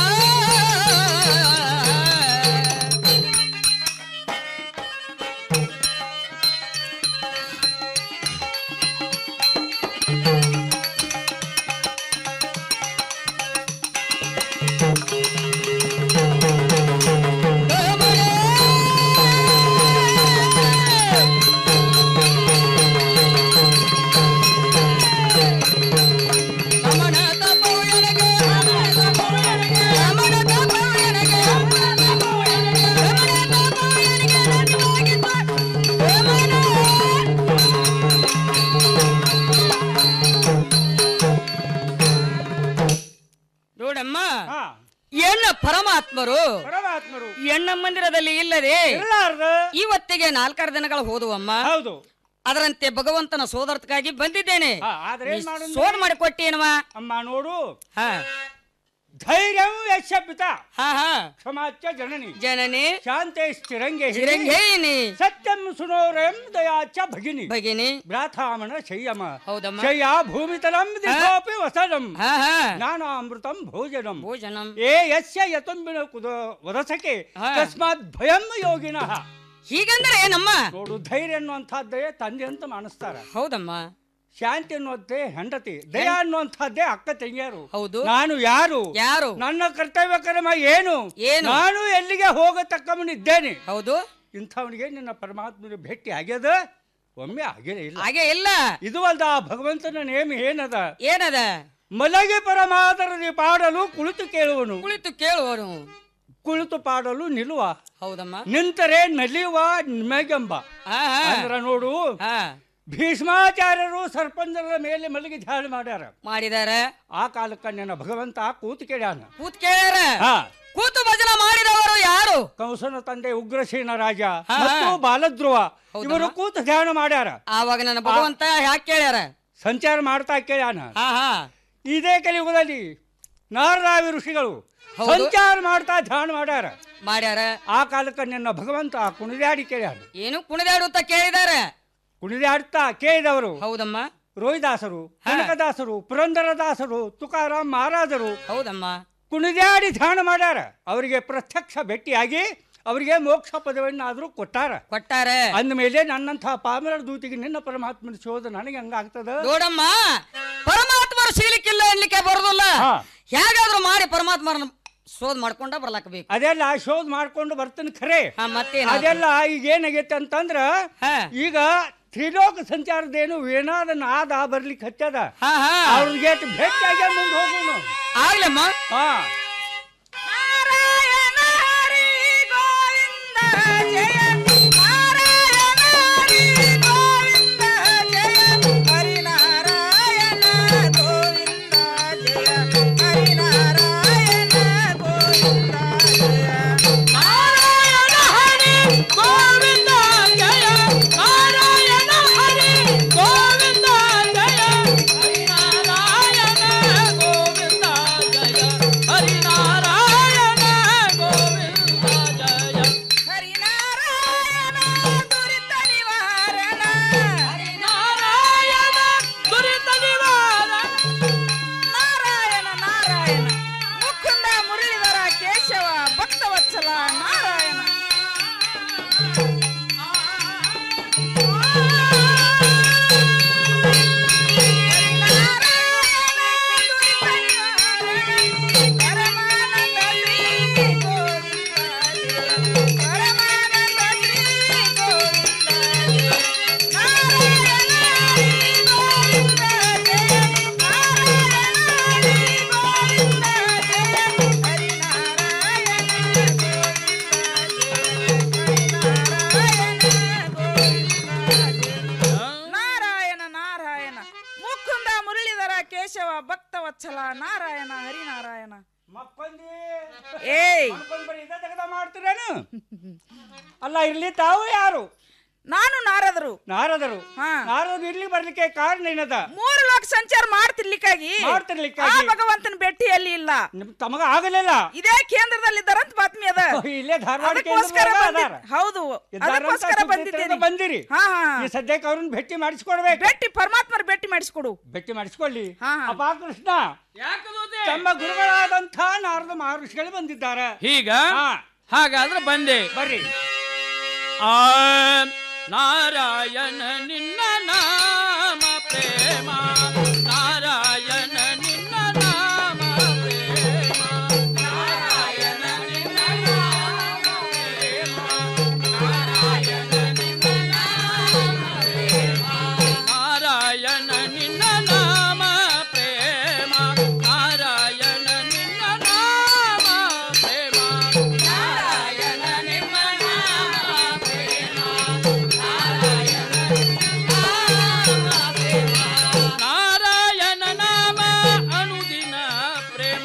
ನೋಡಮ್ಮ ಎಣ್ಣ ಪರಮಾತ್ಮರು ಪರಮಾತ್ಮರು ಎಣ್ಣ ಮಂದಿರದಲ್ಲಿ ಇಲ್ಲದೆ ಇರಲಾರ್ದು ಇವತ್ತಿಗೆ ನಾಲ್ಕಾರು ದಿನಗಳು ಹೋದುವಮ್ಮ ಹೌದು ಅದರಂತೆ ಭಗವಂತನ ಸೋದರತ್ಕಾಗಿ ಬಂದಿದ್ದೇನೆ ಆದ್ರೆ ಏನ್ ಮಾಡೋದು? ಸೋದ್ ಮಾಡಿ ಕೊಟ್ಟೇನವ ಅಮ್ಮ ನೋಡು ಹಾ ಧೈರ್ಯಂ ಯಶಪಿತ ಹಾ ಹಾ ಕ್ಷಮಾಚ ಜನನಿ ಜನನಿ ಶಾಂತೆ ಸ್ಥಿರಂಗೆ ಚಿರಂಗೇಯಿನಿ ಸತ್ಯಂ ಸುನೋರಂ ದಯಾಚ ಭಗಿನಿ ಭಗಿನಿ ಭ್ರಾತಾಮಣ ಶಯ್ಯಮ ಹೌದಮ್ಮ ಶಯ್ಯ ಭೂಮಿತಲಂ ದಿಶೋಪಿ ವಸನಂ ಹಾ ಹಾ ಜ್ಞಾನಾಮೃತಂ ಭೋಜನಂ ಭೋಜನಂ ಏ ಯಸ್ಯ ಯತುಂಬಿನ ಕುದ ವದಸಕೆ ಹಾ. ತಸ್ಮಾತ್ ಭಯಂ ಯೋಗಿನಃ ಹೀಗಂದ್ರೆ ಏನಮ್ಮ ನೋಡು ಧೈರ್ಯ ಅನ್ನುವಂಥದ್ದೇ ತಂದೆ ಅಂತ ಮಾನಿಸ್ತಾರ ಹೌದಮ್ಮ ಶಾಂತಿ ಅನ್ನುವಂಥದ್ದೇ ಹೆಂಡತಿ ದಯ ಅನ್ನುವಂಥದ್ದೇ ಅಕ್ಕ ತಂಗಿಯರು ಹೌದು ನಾನು ಯಾರು ಯಾರು ನನ್ನ ಕರ್ತವ್ಯ ಕ್ರಮ ಏನು ಏನು? ನಾನು ಎಲ್ಲಿಗೆ ಹೋಗತಕ್ಕವನಿದ್ದೇನೆ ಹೌದು ಇಂಥವನಿಗೆ ನಿನ್ನ ಪರಮಾತ್ಮನ ಭೇಟಿ ಆಗ್ಯದ ಒಮ್ಮೆ ಆಗಲೇ ಇಲ್ಲ ಹಾಗೆ ಇಲ್ಲ ಇದು ಅಲ್ದ ಆ ಭಗವಂತನ ನೇಮ ಏನದ ಏನದ ಮಲಗಿ ಪರಮಾದರದಿ ಪಾಡಲು ಕುಳಿತು ಕೇಳುವನು ಕುಳಿತು ಕೇಳುವನು ಕುಳಿತು ಪಾಡಲು ನಿಲ್ಲುವ ಹೌದಮ್ಮ ನಿಂತರೆ ನಲಿಯುವ ನಿಮಗೆಂಬ ಹಾ ಹಾ ಅಂದ್ರ ನೋಡು ಹಾ ಭೀಷ್ಮಾಚಾರ್ಯರು ಸರ್ಪಂಚರ ಮೇಲೆ ಮಲಗಿ ಧ್ಯಾನ ಮಾಡ್ಯಾರ ಮಾಡಿದಾರ ಆ ಕಾಲಕ್ಕ ನನ್ನ ಭಗವಂತ ಕೂತು ಕೇಳ್ಯಾನ ಕೂತ್ ಕೇಳ್ಯಾರ ಹಾ ಕೂತು ಭಜನ ಮಾಡಿದವರು ಯಾರು ಕಂಸನ ತಂದೆ ಉಗ್ರಸೇನ ರಾಜ ಹಾ. ಮತ್ತು ಬಾಲಧ್ರುವ ಹೌದಮ್ಮ. ಇವರು ಕೂತು ಧ್ಯಾನ ಮಾಡ್ಯಾರ ಆವಾಗ ನನ್ನ ಭಗವಂತ ಯಾಕೆ ಕೇಳ್ಯಾರ ಸಂಚಾರ ಮಾಡ್ತಾ ಕೇಳ್ಯಾನ ಹಾ ಹಾ ಇದೇ ಕಲಿಯುಗದಲ್ಲಿ ನಾರದಾವಿ ಋಷಿಗಳು ಹೌದು. ಸಂಚಾರ ಮಾಡ್ತಾ ಧ್ಯಾನ ಮಾಡ್ಯಾರ ಮಾಡ್ಯಾರ ಆ ಕಾಲಕ್ಕ ನಿನ್ನ ಭಗವಂತ ಕುಣಿದಾಡಿ ಕೇಳ್ಯಾನ ಏನು ಕುಣಿದಾಡುತ್ತ ಕೇಳಿದಾರ ಕುಣಿದಾಡ್ತಾ ಕೇಳಿದವರು ಹೌದಮ್ಮ ರೋಹಿದಾಸರು ಕನಕದಾಸರು ಪುರಂದರದಾಸರು ತುಕಾರಾಮ್ ಮಹಾರಾಜರು ಹೌದಮ್ಮ ಕುಣಿದಾಡಿ ಧ್ಯಾನ ಮಾಡ್ಯಾರ ಅವರಿಗೆ ಪ್ರತ್ಯಕ್ಷ ಭೇಟಿಯಾಗಿ ಅವರಿಗೆ ಮೋಕ್ಷ ಪದವನ್ನಾದ್ರೂ ಕೊಟ್ಟಾರ ಕೊಟ್ಟಾರ ಅಂದಮೇಲೆ ನನ್ನಂತಹ ಪಾಮರ ದೂತಿಗೆ ನಿನ್ನ ಪರಮಾತ್ಮನ ಶೋಧ ನನಗೆ ಹಂಗಾಗ್ತದ ನೋಡಮ್ಮ ಪರಮಾತ್ಮರು ಸಿಗ್ಲಿಕ್ಕಿಲ್ಲ ಅನ್ಲಿಕ್ಕೆ ಬರೋದಿಲ್ಲ ಹಾ. ಹೇಗಾದ್ರೂ ಮಾಡಿ ಪರಮಾತ್ಮರನ್ನ ಶೋಧ ಮಾಡ್ಕೊಂಡ ಬರ್ಲಾಕ ಬೇಕು ಅದೆಲ್ಲ ಶೋಧ ಮಾಡ್ಕೊಂಡು ಬರ್ತಾನೆ ಖರೆ ಮತ್ತೇನಾತು? ಅದೆಲ್ಲ ಈಗ ಏನಾಗೈತೆ ಅಂತಂದ್ರ ಈಗ ತ್ರಿಲೋಕ ಸಂಚಾರದೇನು ಏನಾದ ನಾದ ಬರ್ಲಿಕ್ಕೆ ಹತ್ತದ ಅವ್ರಿಗೆ ಭೇಟಿಯಾಗ ಮುಂದೆ ಹೋಗೋಣ ಆಗ್ಲಮ್ಮ ಹಾ ಗೋವಿಂದ ಜಯ ನಾರಾಯಣ ಹರಿ ಗೋವಿಂದ ಜಯ ಹರಿನಾರಾಯಣ ಗೋವಿಂದ ಜಯ ಹರಿನಾರಾಯಣ ಗೋವಿಂದ ಜಯ ಹರಿನಾರಾಯಣ ದುರಿತ ನಿವಾರಣ ನಾರಾಯಣ ನಾರಾಯಣ ಮುಕುಂದ ಮುರಳೀಧರ ಕೇಶವ ಭಕ್ತವತ್ಸಲ ನಾರಾಯಣ ನಾರಾಯಣ ನಾರಾಯಣ ಮುಕುಂದ ಮುರಳೀಧರ ಕೇಶವ ಭಕ್ತವತ್ಸಲ ನಾರಾಯಣ ಹರಿನಾರಾಯಣ ಏಯ್ ಮಾಡ್ತೀರೇನು ಅಲ್ಲ ಇಲ್ಲಿ ತಾವು ಯಾರು ನಾನು ನಾರದರು ನಾರದರು ನಾರದರು ಇಲ್ಲಿ ಬರ್ಲಿಕ್ಕೆ ಕಾರಣ ಏನದ ಮೂರು ಲೋಕ ಸಂಚಾರ ಮಾಡ್ತಿರ್ಲಿಕ್ಕಾಗಿ ಮಾಡ್ತಿರ್ಲಿಕ್ಕಾಗಿ. ಆ ಭಗವಂತನ ಭೇಟಿಯಲ್ಲಿ ಇಲ್ಲ ತಮಗ ಆಗಲಿಲ್ಲ ಇದೇ ಕೇಂದ್ರದಲ್ಲಿ ಇದ್ದಾರಂತ ಬಾತ್ಮಿ ಅದ ಇಲ್ಲೇ ಧಾರವಾಡ ಅದಕ್ಕೋಸ್ಕರ ಕೇಂದ್ರದಾಗ ಬಂದಿ- ಅದಾರ. ಹೌದು ಇದ್ದಾರಂತ ಅದಕ್ಕೋಸ್ಕರ ಸುದ್ದಿ ಬಂದಿದ್ದೇನೆ ತಿಳಿದು ಬಂದಿರಿ ಹಾ ಹಾ ಈ ಸದ್ಯಕ್ಕೆ ಅವ್ರನ್ನ ಭೇಟಿ ಮಾಡಿಸ್ಕೊಡ್ಬೇಕು ಭೇಟಿ ಪರಮಾತ್ಮರ ಭೇಟಿ ಮಾಡಿಸ್ಕೊಡು ಭೇಟಿ ಮಾಡಿಸ್ಕೊಳ್ಳಿ ಹಾ, ಹಾ. ಅಪ್ಪ ಕೃಷ್ಣ ತಮ್ಮ ಗುರುಗಳಾದಂಥ ನಾರದ ಮಹರ್ಷಿಗಳು ಬಂದಿದ್ದಾರೆ ಹೀಗ ಹಾಗಾದ್ರೆ ಬಂದೆ ಬರ್ರಿ ಆ ನಾರಾಯಣ ನಿನ್ನ ನಾಮ ಪ್ರೇಮ ನಾರಾಯಣ ನಿನ್ನ ನಾಮ ಪ್ರೇಮ ನಾರಾಯಣ ನಿನ್ನ ನಾಮ ಪ್ರೇಮ ನಾರಾಯಣ ನಿನ್ನ ನಾಮ ಪ್ರೇಮ ನಾರಾಯಣ ನಿನ್ನ ನಾಮ ಪ್ರೇಮ ನಾರಾಯಣ ನಿನ್ನ ನಾಮ ಪ್ರೇಮ ನಾರಾಯಣ ನಿಮ್ಮ ನಾಮ ಪ್ರೇಮ ನಾರಾಯಣ ನಾಮ ಅನುದಿನ ಪ್ರೇಮ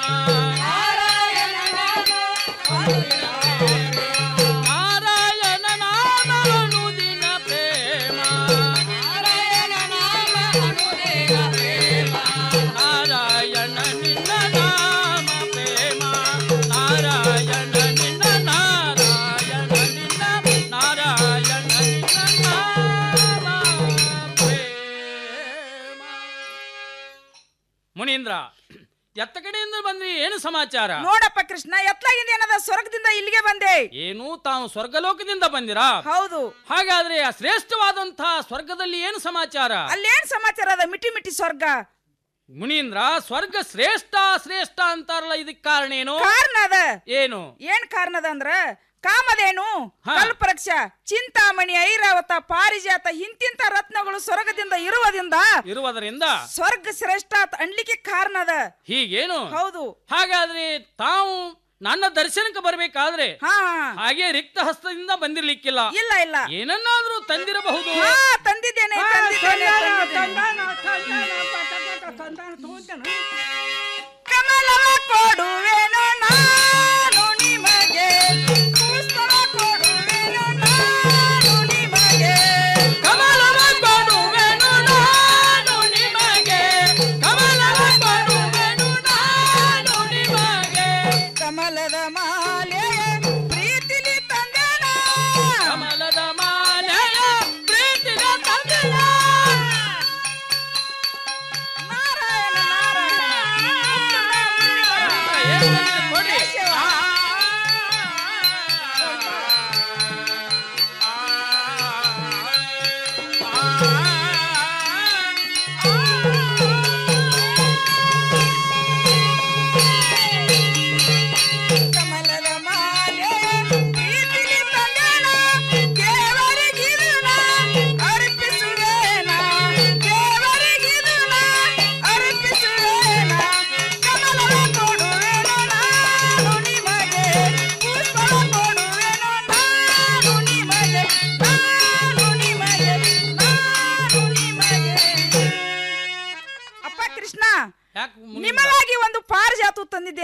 ನಾರಾಯಣ ನಾಮ ಅನುದಿನ ಪ್ರೇಮ ನಾರಾಯಣ ನಿನ್ನ ನಾಮ ಪ್ರೇಮ ನಾರಾಯಣ ನಿನ್ನ ನಾರಾಯಣ ನಿನ್ನ ನಾರಾಯಣ ನಿನ್ನ ನಾಮ ಪ್ರೇಮ ಮುನೀಂದ್ರ ಎತ್ತ ಕಡೆಯಿಂದ ಬಂದ್ರಿ ಏನು ಸಮಾಚಾರ ನೋಡಪ್ಪ ಕೃಷ್ಣ ಎತ್ಲಾಗಿಂದ ಏನದ ಸ್ವರ್ಗದಿಂದ ಇಲ್ಲಿಗೆ ಬಂದೆ ಏನು ತಾವು ಸ್ವರ್ಗಲೋಕದಿಂದ ಬಂದಿರಾ ಹೌದು ಹಾಗಾದ್ರೆ ಆ ಶ್ರೇಷ್ಠವಾದಂತಹ ಸ್ವರ್ಗದಲ್ಲಿ ಏನು ಸಮಾಚಾರ ಅಲ್ಲೇನ್ ಸಮಾಚಾರ ಅದ ಮಿಟಿ ಮಿಟಿ ಸ್ವರ್ಗ ಮುನೀಂದ್ರ ಸ್ವರ್ಗ ಶ್ರೇಷ್ಠ ಶ್ರೇಷ್ಠ ಅಂತಾರಲ್ಲ ಇದಕ್ ಕಾರಣ ಏನು ಕಾರಣ ಅದ ಏನು ಏನ್ ಕಾರಣ ಅದ ಅಂದ್ರ ಕಾಮಧೇನು ಕಲ್ಪವೃಕ್ಷ ಚಿಂತಾಮಣಿ ಐರಾವತ ಪಾರಿಜಾತ ಇಂತಿಂತ ರತ್ನಗಳು ಸ್ವರ್ಗದಿಂದ ಇರುವುದರಿಂದ ಇರುವುದರಿಂದ ಸ್ವರ್ಗ ಶ್ರೇಷ್ಠ ಅಂತ ಅನ್ಲಿಕ್ಕೆ ಕಾರಣ ಅದ ಹೀಗೇನು ಹೌದು ಹಾಗಾದ್ರೆ ತಾವು ನನ್ನ ದರ್ಶನಕ್ಕೆ ಬರ್ಬೇಕಾದ್ರೆ ಹಾಗೆ ರಿಕ್ತ ಹಸ್ತದಿಂದ ಬಂದಿರ್ಲಿಕ್ಕಿಲ್ಲ ಇಲ್ಲ ಇಲ್ಲ ಏನನ್ನಾದ್ರೂ ತಂದಿರಬಹುದು ಹಾ, ತಂದಿದ್ದೇನೆ ತಂದಿದ್ದೇನೆ, ತಂದಿದ್ದೇನೆ. ಕಮಲವ ಕೊಡುವೆನು ನಾನು ನಿಮಗೆ ಪುಷ್ಪವ ಕೊಡುವೆನು ನಾನು ನಿಮಗೆ ಕಮಲವ ಕೊಡುವೆನು ನಾನು ನಿಮಗೆ ಕಮಲವ ಕೊಡುವೆನು ನಾನು ನಿಮಗೆ ಕಮಲದ ಮಾಲೆಯ ಪ್ರೀತಿಲಿ ತಂದೆನ ಕಮಲದ ಮಾಲೆಯ ಪ್ರೀತಿಗೆ ತಂದೆನ ನಾರಾಯಣ ನಾರಾಯಣ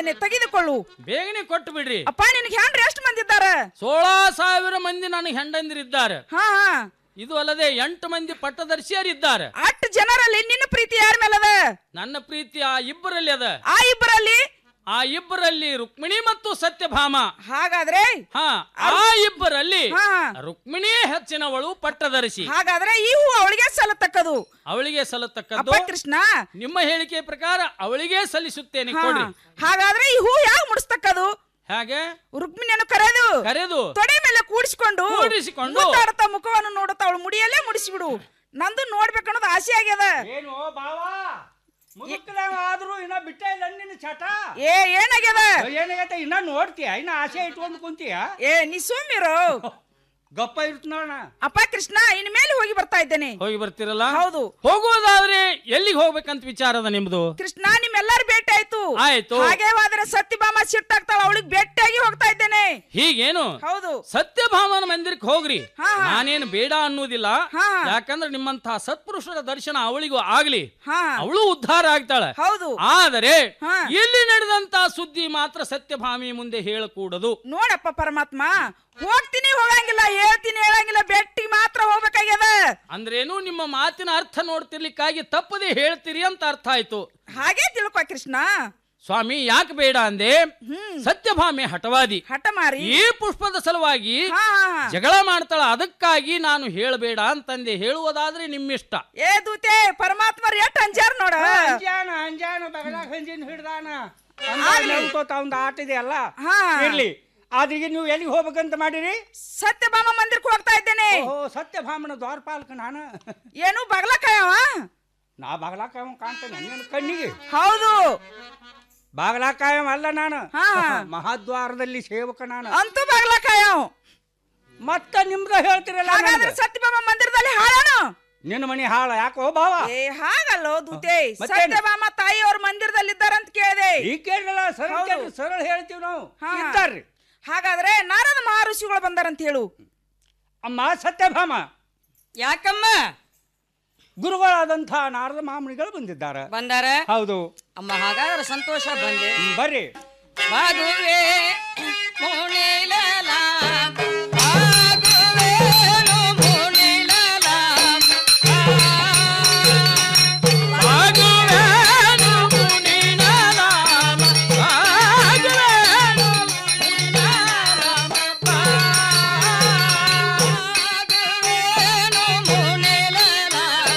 ಇದ್ದೇನೆ ತೆಗೆದುಕೊಳ್ಳು ಬೇಗನೆ ಕೊಟ್ಟು ಬಿಡ್ರಿ ಅಪ್ಪ ನಿನಗೆ ಹೆಂಡ್ರಿ ಎಷ್ಟು ಮಂದಿ ಇದ್ದಾರೆ ಸೋಳ ಸಾವಿರ ಮಂದಿ ನನಗೆ ಹೆಂಡಂದಿರಿದ್ದಾರೆ ಹಾ ಹಾ ಇದು ಅಲ್ಲದೆ ಎಂಟು ಮಂದಿ ಪಟ್ಟದರ್ಶಿಯರಿದ್ದಾರೆ ಅಷ್ಟು ಜನರಲ್ಲಿ ನಿನ್ನ ಪ್ರೀತಿ ಯಾರ ಮೇಲದ ನನ್ನ ಪ್ರೀತಿ ಆ ಇಬ್ಬರಲ್ಲಿ ಅದ ಆ ಇಬ್ಬರಲ್ಲಿ ಆ ಇಬ್ಬರಲ್ಲಿ ರುಕ್ಮಿಣಿ ಮತ್ತು ಸತ್ಯಭಾಮ ಹಾಗಾದ್ರೆ ಹಾ ಆ ಇಬ್ಬರಲ್ಲಿ ಹಾ. ರುಕ್ಮಿಣಿ ಹೆಚ್ಚಿನವಳು ಪಟ್ಟದರ್ಶಿ ಹಾಗಾದ್ರೆ ಈ ಹೂ ಅವಳಿಗೆ ಸಲ್ಲತಕ್ಕದು ಅವಳಿಗೆ ಸಲ್ಲತಕ್ಕದ್ದು ಅಪ್ಪ ಕೃಷ್ಣ ನಿಮ್ಮ ಹೇಳಿಕೆ ಪ್ರಕಾರ ಅವಳಿಗೆ ಸಲ್ಲಿಸುತ್ತೇನೆ ಹಾ. ಕೊಡ್ರಿ ಹಾಗಾದ್ರೆ ಈ ಹೂ ಯಾವ ಮುಡಿಸ್ತಕ್ಕದು ಹಾಗೆ ರುಕ್ಮಿಣಿಯನ್ನು ಕರೆದು ಕರೆದು ತೊಡೆ ಮೇಲೆ ಕೂಡಿಸಿಕೊಂಡು ಕೂಡಿಸಿಕೊಂಡು ಮುದ್ದಾಡುತ್ತಾ ಮುಖವನ್ನು ನೋಡುತ್ತಾ ಅವಳು ಮುಡಿಯಲ್ಲೇ ಮುಡಿಸಿಬಿಡು ನಂದು ನೋಡ್ಬೇಕನ್ನೋದು ಆಸೆ ಆಗ್ಯದ ಏನು ಬಾವಾ ಮುದುಕದಾಗ ಆದ್ರೂ ಇನ್ನ ಬಿಟ್ಟ ಇಲ್ಲ ನಿನ್ನ ಚಟ ಏ ಏನಾಗ್ಯದ ಏನಾಗೈತೆ ಇನ್ನ ನೋಡ್ತೀಯ ಇನ್ನ ಆಸೆ ಇಟ್ಕೊಂಡು ಕುಂತೀಯ ಏ ನೀ ಸುಮ್ಮಿರು ಗಪ್ಪ ಇರ್ತ ನೋಡಣ ಅಪ್ಪ ಕೃಷ್ಣ ಇನ್ ಮೇಲೆ ಹೋಗಿ ಬರ್ತಾ ಇದ್ದೇನೆ ಹೋಗಿ ಬರ್ತಿರಲ್ಲ ಹೌದು ಹೋಗುವುದಾದ್ರೆ ಎಲ್ಲಿಗೆ ಹೋಗ್ಬೇಕಂತ ವಿಚಾರದ ನಿಮ್ದು ಕೃಷ್ಣ ನಿಮ್ಮೆಲ್ಲರೂ ಭೇಟಿ ಆಯ್ತು ಆಯ್ತು. ಹಾಗೆ ಹೋದ್ರೆ ಸತ್ಯಭಾಮ ಸಿಟ್ಟಾಗ್ತಾಳ ಅವಳಿಗೆ ಭೇಟಿಯಾಗಿ ಹೋಗ್ತಾ ಇದ್ದೇನೆ ಹೀಗೇನು ಹೌದು ಸತ್ಯಭಾಮನ ಮಂದಿರಕ್ಕೆ ಹೋಗ್ರಿ ಹಾ, ಹಾ. ನಾನೇನು ಬೇಡ ಅನ್ನುವುದಿಲ್ಲ ಹಾ. ಯಾಕಂದ್ರೆ ನಿಮ್ಮಂತಹ ಸತ್ಪುರುಷರ ದರ್ಶನ ಅವಳಿಗೂ ಆಗ್ಲಿ ಹಾ ಅವಳು ಉದ್ಧಾರ ಆಗ್ತಾಳೆ ಹೌದು ಆದರೆ ಹಾ. ಇಲ್ಲಿ ನಡೆದಂತ ಸುದ್ದಿ ಮಾತ್ರ ಸತ್ಯಭಾಮಿ ಮುಂದೆ ಹೇಳಕೂಡದು ನೋಡಪ್ಪ ಪರಮಾತ್ಮ ಹೋಗ್ತೀನಿ ಹೋಗಂಗಿಲ್ಲ ಹೇಳ್ತೀನಿ ಹೇಳಂಗಿಲ್ಲ ಬೆಟ್ಟಿ ಮಾತ್ರ ಹೋಗ್ಬೇಕಾಗ್ಯದ ಅಂದ್ರೇನು ನಿಮ್ಮ ಮಾತಿನ ಅರ್ಥ ನೋಡ್ತಿರ್ಲಿಕ್ಕಾಗಿ ತಪ್ಪದೆ ಹೇಳ್ತೀರಿ ಅಂತ ಅರ್ಥ ಆಯ್ತು ಹಾಗೆ ತಿಳ್ಕೊ ಕೃಷ್ಣ ಸ್ವಾಮಿ ಯಾಕೆ ಬೇಡ ಅಂದೆ ಸತ್ಯಭಾಮೆ ಹಠವಾದಿ ಹಠ ಮಾರಿ ಈ ಪುಷ್ಪದ ಸಲುವಾಗಿ ಹಾ, ಹಾ, ಹಾ. ಜಗಳ ಮಾಡ್ತಾಳ ಅದಕ್ಕಾಗಿ ನಾನು ಹೇಳಬೇಡ ಅಂತಂದೆ ಹೇಳುವುದಾದ್ರೆ ನಿಮ್ಮಿಷ್ಟ ಏ ದೂತೆ ಪರಮಾತ್ಮ ಎಷ್ಟ್ ಅಂಜಾರ ನೋಡ ಅಂಜಾನ ಅಂಜಾನ ಬಗಲಾಗ ಹಂಜಿನ ಹಿಡ್ದಾನ ಆಗ್ಲಿ. ಒಂದು ಆಟ ಇದೆ ಅಲ್ಲ ಹಾ. ಇರ್ಲಿ ಆದ್ರಿಗೆ ನೀವು ಎಲ್ಲಿಗೆ ಹೋಗ್ಬೇಕಂತ ಮಾಡಿರಿ ಸತ್ಯಭಾಮ ಮಂದಿರಕ್ಕೆ ಹೋಗ್ತಾ ಇದ್ದೇನೆ ಓ ಸತ್ಯಭಾಮನ ದ್ವಾರಪಾಲಕ ನಾನು ಏನು ಬಗ್ಲಕಾಯವ ನಾ ಬಾಗಲಾಕಾಯ ಕಾಣ್ತೇನೆ ನನ್ನ ಕಣ್ಣಿಗೆ ಹೌದು ಬಾಗಲಾಕಾಯ ಅಲ್ಲ ನಾನು ಹಾ. ಮಹಾದ್ವಾರದಲ್ಲಿ ಸೇವಕ ನಾನು ಅಂತೂ ಬಗ್ಲಕಾಯವ್ ಮತ್ತ ನಿಮ್ದ ಹೇಳ್ತಿರಲ್ಲ ಹಾಗಾದ್ರೆ ನನಗೆ. ಸತ್ಯಭಾಮ ಮಂದಿರದಲ್ಲಿ ಹಾಳಾನು ನಿನ್ನ ಮನೆ ಹಾಳ ಯಾಕೋ ಬಾವ ಏ ಹಾಗಲ್ಲೋ ದೂತೆ ಮತ್ತೇನು? ಸತ್ಯಭಾಮ ತಾಯಿಯವ್ರ ಮಂದಿರದಲ್ಲಿ ಇದ್ದಾರಂತ ಕೇಳಿದೆ ಈ ಕೇಳಲ್ಲ ಸರಳ ಹೌದು. ಕೇಳ್ರಿ, ಸರಳ ಹೇಳ್ತೀವಿ ನಾವು ಹಾ. ಇದ್ದಾರ್ರಿ ಹಾಗಾದ್ರೆ ನಾರದ ಮಹರ್ಷಿಗಳು ಬಂದಾರಂತ ಹೇಳು ಅಮ್ಮ ಸತ್ಯಭಾಮ ಯಾಕಮ್ಮ ಗುರುಗಳಾದಂಥ ನಾರದ ಮಾಮನಿಗಳು ಬಂದಿದ್ದಾರೆ ಬಂದಾರ ಹೌದು ಅಮ್ಮ ಹಾಗಾದ್ರೆ ಸಂತೋಷ ಬಂದೆ ಹ್ಮ್, ಬರ್ರಿ ಮದುವೆ ಮುನಿಲಲ ಆಗುವೇನು ಮುನಿಲಲ ಆಗುವೇನು ಮುನಿಲಲ, ಆಗುವೇನು ಆಗುವೇನು ಮುನಿಲಲ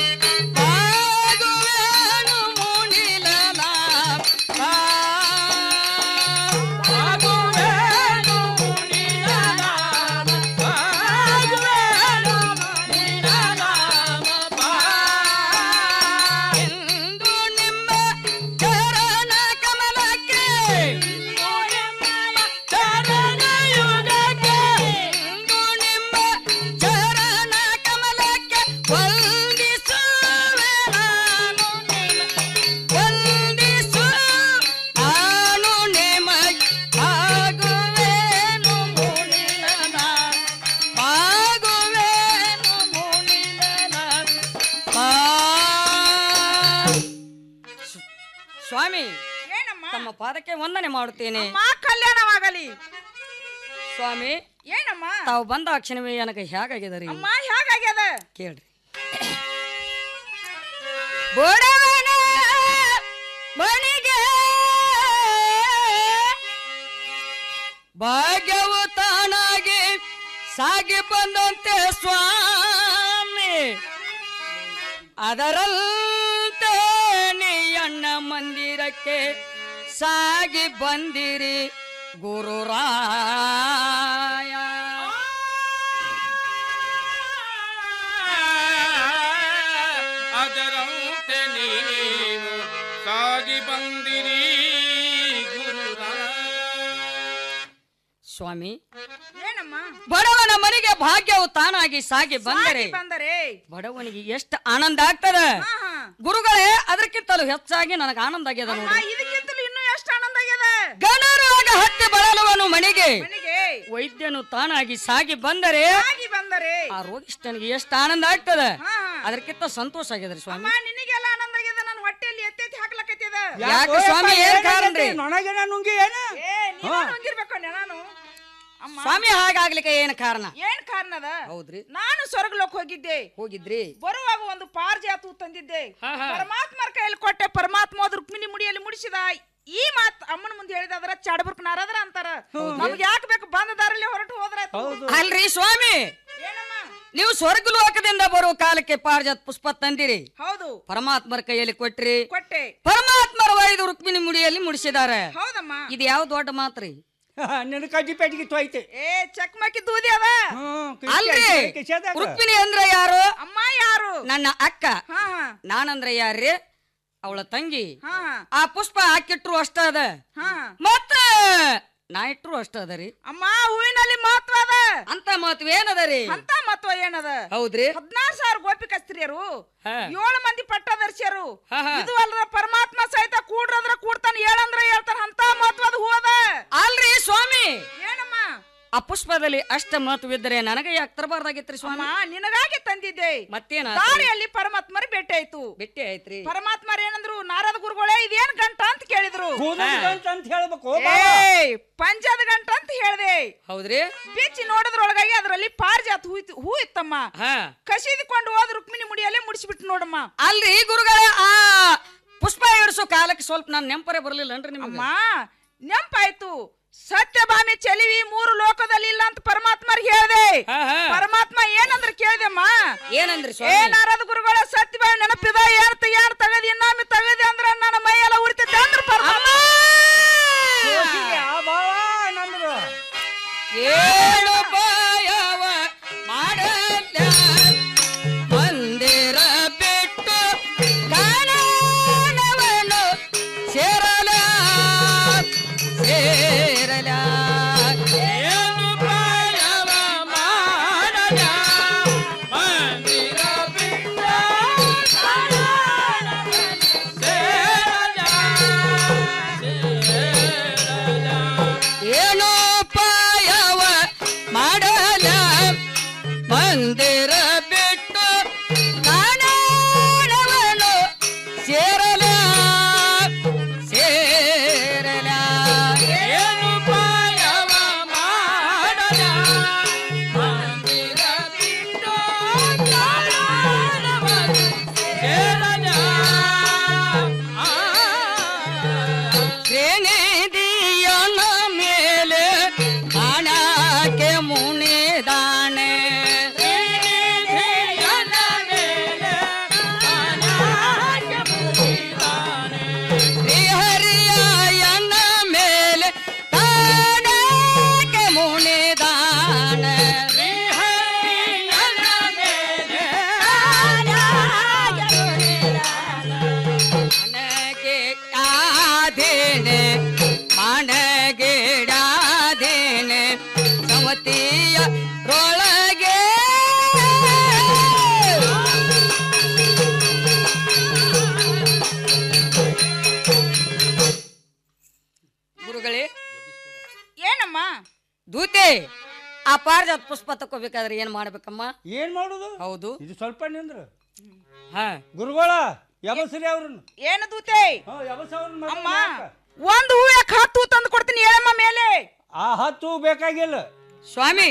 ಆಗುವೇನು ಮುನಿಲಲ ಆಗುವೇನು ಮುನಿಲಲ, ಆಗುವೇನು ಮುನಿಲಲ, ಎಂದು ನಿಮ್ಮ ಚರಣ ಕಮಲಕ್ಕೆ ಎಂದು ನಿಮ್ಮಯ ಚರಣ ಯುಗಕ್ಕೆ ಎಂದು ನಿಮ್ಮ ಚರಣ ಕಮಲಕ್ಕೆ ವಂದಿಸುವೆ ನಾನು ನಿಮಗೆ ವಂದಿಸು ನಾನು ನಿಮಗೆ ಆಗುವೇನು ಮುನಿಲನ ಆಗುವೇನು ಮುನಿಲನ ಆ ಸ್ವಾಮಿ ತಮ್ಮ ಪಾದಕ್ಕೆ ವಂದನೆ ಮಾಡುತ್ತೇನೆ ಮಾ ಕಲ್ಯಾಣವಾಗಲಿ ಸ್ವಾಮಿ ಏನಮ್ಮ ತಾವು ಬಂದ ಕ್ಷಣವೇ ನನಗೆ ಹೇಗಾಗಿದೆ ರೀ ಅಮ್ಮ ಹೇಗಾಗ್ಯದ ಕೇಳ್ರಿ ಬಡವನ ಮನೆಗೆ ಭಾಗ್ಯವು ತಾನಾಗಿ ಸಾಗಿ ಬಂದಂತೆ ಸ್ವಾಮಿ ಅದರಂತೆ ನೀ ಅಣ್ಣ ಮಂದಿರಕ್ಕೆ ಸಾಗಿ ಬಂದಿರಿ ಗುರುರಾಯ ಅದರಂತೆ ನೀವು ಸಾಗಿ ಬಂದಿರಿ ಸ್ವಾಮಿ ಏನಮ್ಮ ಬಡವನ ಮನೆಗೆ ಭಾಗ್ಯವು ತಾನಾಗಿ ಸಾಗಿ ಬಂದರೆ ಸಾಗಿ ಬಂದರೆ ಬಡವನಿಗೆ ಎಷ್ಟು ಆನಂದ ಆಗ್ತದ ಗುರುಗಳೇ ಅದಕ್ಕಿಂತಲೂ ಹೆಚ್ಚಾಗಿ ನನಗೆ ಆನಂದ ಆಗ್ಯದ ಅಮ್ಮ, ನೋಡಿ ಇದಕ್ಕಿಂತಲೂ ಇನ್ನೂ ಎಷ್ಟು ಆನಂದ ಆಗ್ಯದ ಗಣರಾಗ ಹತ್ತಿ ಬಳಲುವನು ಮನೆಗೆ ಮನೆಗೆ ವೈದ್ಯನು ತಾನಾಗಿ ಸಾಗಿ ಬಂದರೆ ಸಾಗಿ ಬಂದರೆ ಆ ರೋಗಿಷ್ಠನಿಗೆ ಎಷ್ಟು ಆನಂದ ಆಗ್ತದ ಹಾ. ಅದಕ್ಕಿಂತ ಸಂತೋಷ ಆಗ್ಯದ್ರಿ ಸ್ವಾಮಿ ಅಮ್ಮ ನಿನಗೆಲ್ಲ ಆನಂದ ಆಗ್ಯದ ನನ್ನ ಹೊಟ್ಟೆಯಲ್ಲಿ ಎತ್ತೆತ್ತಿ ಹಾಕ್ಲಕತ್ತಿದ ಯಾಕೆ ಸ್ವಾಮಿ ಏನ್ ಕಾರಣ ರೀ ನೊಣಗೆನ ನುಂಗಿ ಏನ ಏ ನೀನು ನುಂಗಿರ್ಬೇಕು ನಾನು ಅಮ್ಮ ಸ್ವಾಮಿ ಹಾಗಾಗ್ಲಿಕ್ಕೆ ಏನ್ ಕಾರಣ ಏನ್ ಕಾರಣದ ಹೌದ್ರಿ ನಾನು ಸ್ವರ್ಗಲೋಕ್ ಹೋಗಿದ್ದೆ ಹೋಗಿದ್ರಿ ಬರುವಾಗ ಒಂದು ಪಾರ್ಜಾತು ತಂದಿದ್ದೆ ಹಾ, ಹಾ. ಪರಮಾತ್ಮರ ಕೈಯಲ್ಲಿ ಕೊಟ್ಟೆ ಪರಮಾತ್ಮ ಅದ್ ರುಕ್ಮಿಣಿ ಮುಡಿಯಲ್ಲಿ ಮುಡಿಸಿದ ಈ ಮಾತ್ ಅಮ್ಮನ ಮುಂದೆ ಹೇಳಿದಾದ್ರ ಚಡಬರ್ಕ್ ನಾರದ್ರ ಅಂತಾರ ನಮ್ಗೆ ಯಾಕೆ ಬೇಕು ಬಂದ ದಾರಲ್ಲಿ ಹೊರಟು ಹೋದ್ರ ಅಲ್ರಿ ಸ್ವಾಮಿ ನೀವು ಸ್ವರ್ಗ ಲೋಕದಿಂದ ಬರೋ ಕಾಲಕ್ಕೆ ಪಾರಿಜಾತ ಪುಷ್ಪ ತಂದಿರಿ ಹೌದು ಪರಮಾತ್ಮರ ಕೈಯಲ್ಲಿ ಕೊಟ್ರಿ ಕೊಟ್ಟೆ ಪರಮಾತ್ಮರ ಒಯ್ದು ರುಕ್ಮಿಣಿ ಮುಡಿಯಲ್ಲಿ ಮುಡಿಸಿದ್ದಾರೆ ಹೌದಮ್ಮ ಇದು ಯಾವ ದೊಡ್ಡ ಮಾತ್ರಿ ನಿನ್ನ ಕಡ್ಡಿ ಪೆಟ್ಟಿಗೆ ತೊಯ್ತೆ ಏ ಚಕ್ಮಕ್ಕಿ ದೂದಿ ಅದ ಅಲ್ರಿ ರುಕ್ಮಿಣಿ ಅಂದ್ರೆ ಯಾರು ಅಮ್ಮ ಯಾರು ನನ್ನ ಅಕ್ಕ ಹಾ ಹಾ ನಾನಂದ್ರೆ ಯಾರ್ರಿ ಅವಳ ತಂಗಿ ಹಾ ಆ ಪುಷ್ಪ ಹಾಕಿಟ್ರು ಅಷ್ಟ ಅದ ಹಾ ಮತ್ತ ನಾ ಇಟ್ರು ಅಷ್ಟ ಅದ ರೀ ಅಮ್ಮ ಹೂವಿನಲ್ಲಿ ಮಹತ್ವ ಅದ ಅಂತ ಮಹತ್ವ ಏನದ ರೀ ಅಂತ ಮಹತ್ವ ಏನದ ಹೌದ್ರಿ ಹದಿನಾರು ಸಾವಿರ ಗೋಪಿಕಸ್ತ್ರೀಯರು ಹಾ. ಏಳು ಮಂದಿ ಪಟ್ಟದರ್ಶಿಯರು ಹಾ, ಹಾ. ಇದು ಅಲ್ದ ಪರಮಾತ್ಮ ಸಹಿತ ಕೂಡ್ರಂದ್ರ ಕೂಡ್ತಾನ ಹೇಳಂದ್ರ ಹೇಳ್ತಾನ ಅಂತ ಮಹತ್ವದ ಹೂ ಅದ ಅಲ್ರಿ ಸ್ವಾಮಿ ಏನಮ್ಮ ಆ ಪುಷ್ಪದಲ್ಲಿ ಅಷ್ಟ ಮಹತ್ವವಿದ್ದರೆ ನನಗೆ ಯಾಕೆ ತರಬಾರ್ದಾಗಿತ್ರಿ ಅಮ್ಮ ಸ್ವಾಮಿ ನಿನಗಾಗಿ ತಂದಿದ್ದೆ ಮತ್ತೇನ ದಾರಿಯಲ್ಲಿ ಪರಮಾತ್ಮರ ಭೇಟಿ ಆಯ್ತು ಭೇಟಿ ಆಯ್ತ್ರಿ ಪರಮಾತ್ಮರ ಏನಂದ್ರು ನಾರದ ಗುರುಗಳೇ ಇದೇನ್ ಗಂಟ ಅಂತ ಕೇಳಿದ್ರು ಕೂದಲು ಗಂಟ ಅಂತ ಹೇಳ್ಬೇಕು ಏಯ್, ಪಂಚದ ಗಂಟ ಅಂತ ಹೇಳ್ದೆ ಹೌದ್ರಿ ಬಿಚ್ಚಿ ನೋಡೋದ್ರೊಳಗಾಗಿ ಅದರಲ್ಲಿ ಪಾರಿಜಾತ ಹೂ ಇತ್ತು- ಹೂ ಇತ್ತಮ್ಮ ಹಾ ಕಸಿದುಕೊಂಡು ಹೋದ ರುಕ್ಮಿಣಿ ಮುಡಿಯಲ್ಲೇ ಮುಡಿಸ್ಬಿಟ್ಟು ನೋಡಮ್ಮ ಅಲ್ರಿ ಗುರುಗಳ ಆ ಪುಷ್ಪ ಏರ್ಸೋ ಕಾಲಕ್ಕೆ ಸ್ವಲ್ಪ ನಾನು ನೆಂಪರೇ ಬರ್ಲಿಲ್ಲನ್ರಿ ನಿಮ್ಗೆ ಅಮ್ಮ ನೆಂಪಾಯ್ತು ಸತ್ಯಭಾಮಿ ಚೆಲಿವಿ ಮೂರು ಲೋಕದಲ್ಲಿ ಇಲ್ಲ ಅಂತ ಪರಮಾತ್ಮರಿಗೆ ಹೇಳ್ದೆ ಹಾ, ಹಾ. ಪರಮಾತ್ಮ ಏನಂದ್ರ ಕೇಳ್ದಮ್ಮ ಏನಂದ್ರಿ ಏ ಸ್ವಾಮಿ ನಾರದ ಗುರುಗಳ ಸತ್ಯಭಾಮಿ ನೆನಪಿದ ಏನ್ ತ- ಏನ್ ತಗದಿ ಇನ್ನೊಮ್ಮೆ ತಗದಿ ಅಂದ್ರ ನನ್ನ ಮೈಯೆಲ್ಲ ಉರಿತೈತೆ ಅಂದ್ರ ಪರಮಾತ್ಮ ತೋಸಿಗೆ ಆ ಭಾವ ನಮ್ದು ಏಳು ಪಾಯವ ಮಾಡಲ್ಲ ಮಂದಿರ ಬಿಟ್ಟು ಕಾಣವನು ಸೇರಲ ಸೇರಲ ಏನು ಪಾಯವ ಮಾಡಲ ಮಂದಿರ ಬಿಟ್ಟ ಏನೋ ಪಾಯವ ಮಾಡಲ ಮಂದಿರ ಬಿಟ್ಟು ಕಾಣವನು ಸೇರಲ ಸೇರಲ ಏನು ಪಾಯವ ಮಾಡಲ ಮಂದಿರ ಬಿಟ್ಟ ಕಾಣವನು ಸೇರಲ. ಶ್ರೇಣಿದಿಯನ ಮೇಲೆ ಹಣಕ್ಕೆ ಮುನಿದಾನೆ ಶ್ರೀಹರಿಯನ ಮೇಲೆ ಹಣಕ್ಕೆ ಮುನಿದಾನೆ ಮನಗೆ ಆದೇನೆ ಮನಗಿಡಾದೇನೆ ಸಮತಿಯ ರೊಳಗೆ ಗುರುಗಳೇ ಏನಮ್ಮ ದೂತೆ ಆ ಪಾರಿಜಾತ ಪುಷ್ಪ ತಕೋಬೇಕಾದ್ರೆ ಏನ್ ಮಾಡ್ಬೇಕಮ್ಮ ಏನ್ ಮಾಡುದು ಹೌದು ಇದು ಸ್ವಲ್ಪ ನಿಂದ್ರ ಹಾ ಗುರುಗಳ ಯಬಸ್ರಿ ಅವ್ರನ್ನ ಏನು ದೂತೆ ಹಾ ಯಬಸ್ ಅವ್ರನ್ನ ಅಮ್ಮ ಒಂದು ಹೂ ಯಾಕೆ ಹತ್ತು ತಂದು ಕೊಡ್ತೀನಿ ಹೇಳಮ್ಮ ಮೇಲೆ ಆ ಹತ್ತು ಬೇಕಾಗಿಲ್ಲ ಸ್ವಾಮಿ